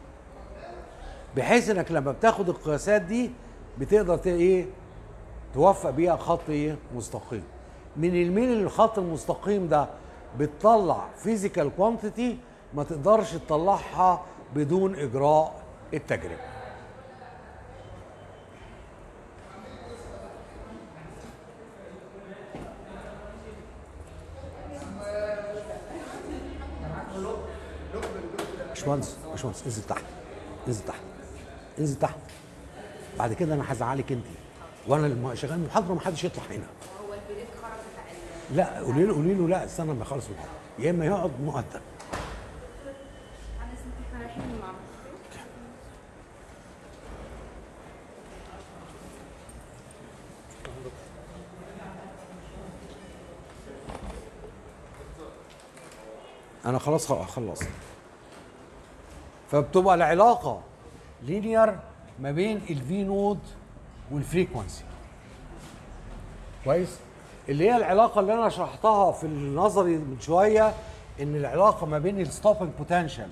بحيث انك لما بتاخد القياسات دي بتقدر ت- ايه توفق بيها خط ايه مستقيم من الميل للخط المستقيم ده بتطلع فيزيكال كوانتيتي ما تقدرش تطلعها بدون اجراء التجربه باشمهندس باشمهندس انزل تحت انزل تحت انزل تحت بعد كده انا هزعلك انت وانا الم- شغال محاضره ما حدش يطلع هنا هو البريك خرج بتاع ال- لا قولي له قولي له لا استنى لما يخلص المحاضره يا اما يقعد مؤدب انا اسمي احنا رايحين المعرض انا خلاص خ- خلصت فبتبقى العلاقه لينير ما بين الفي نود والفريكونسي كويس اللي هي العلاقه اللي انا شرحتها في النظري من شويه ان العلاقه ما بين الستوبنج بوتنشال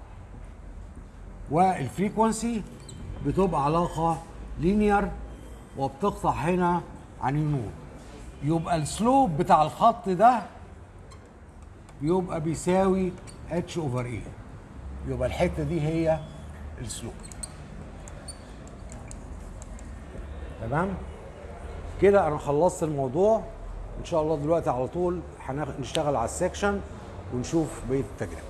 والفريكونسي بتبقى علاقه لينير وبتقطع هنا عن النور يبقى السلوب بتاع الخط ده يبقى بيساوي اتش اوفر اي يبقى الحته دي هي السلوب تمام كده انا خلصت الموضوع ان شاء الله دلوقتي على طول هنشتغل على السكشن ونشوف بقيه التجربه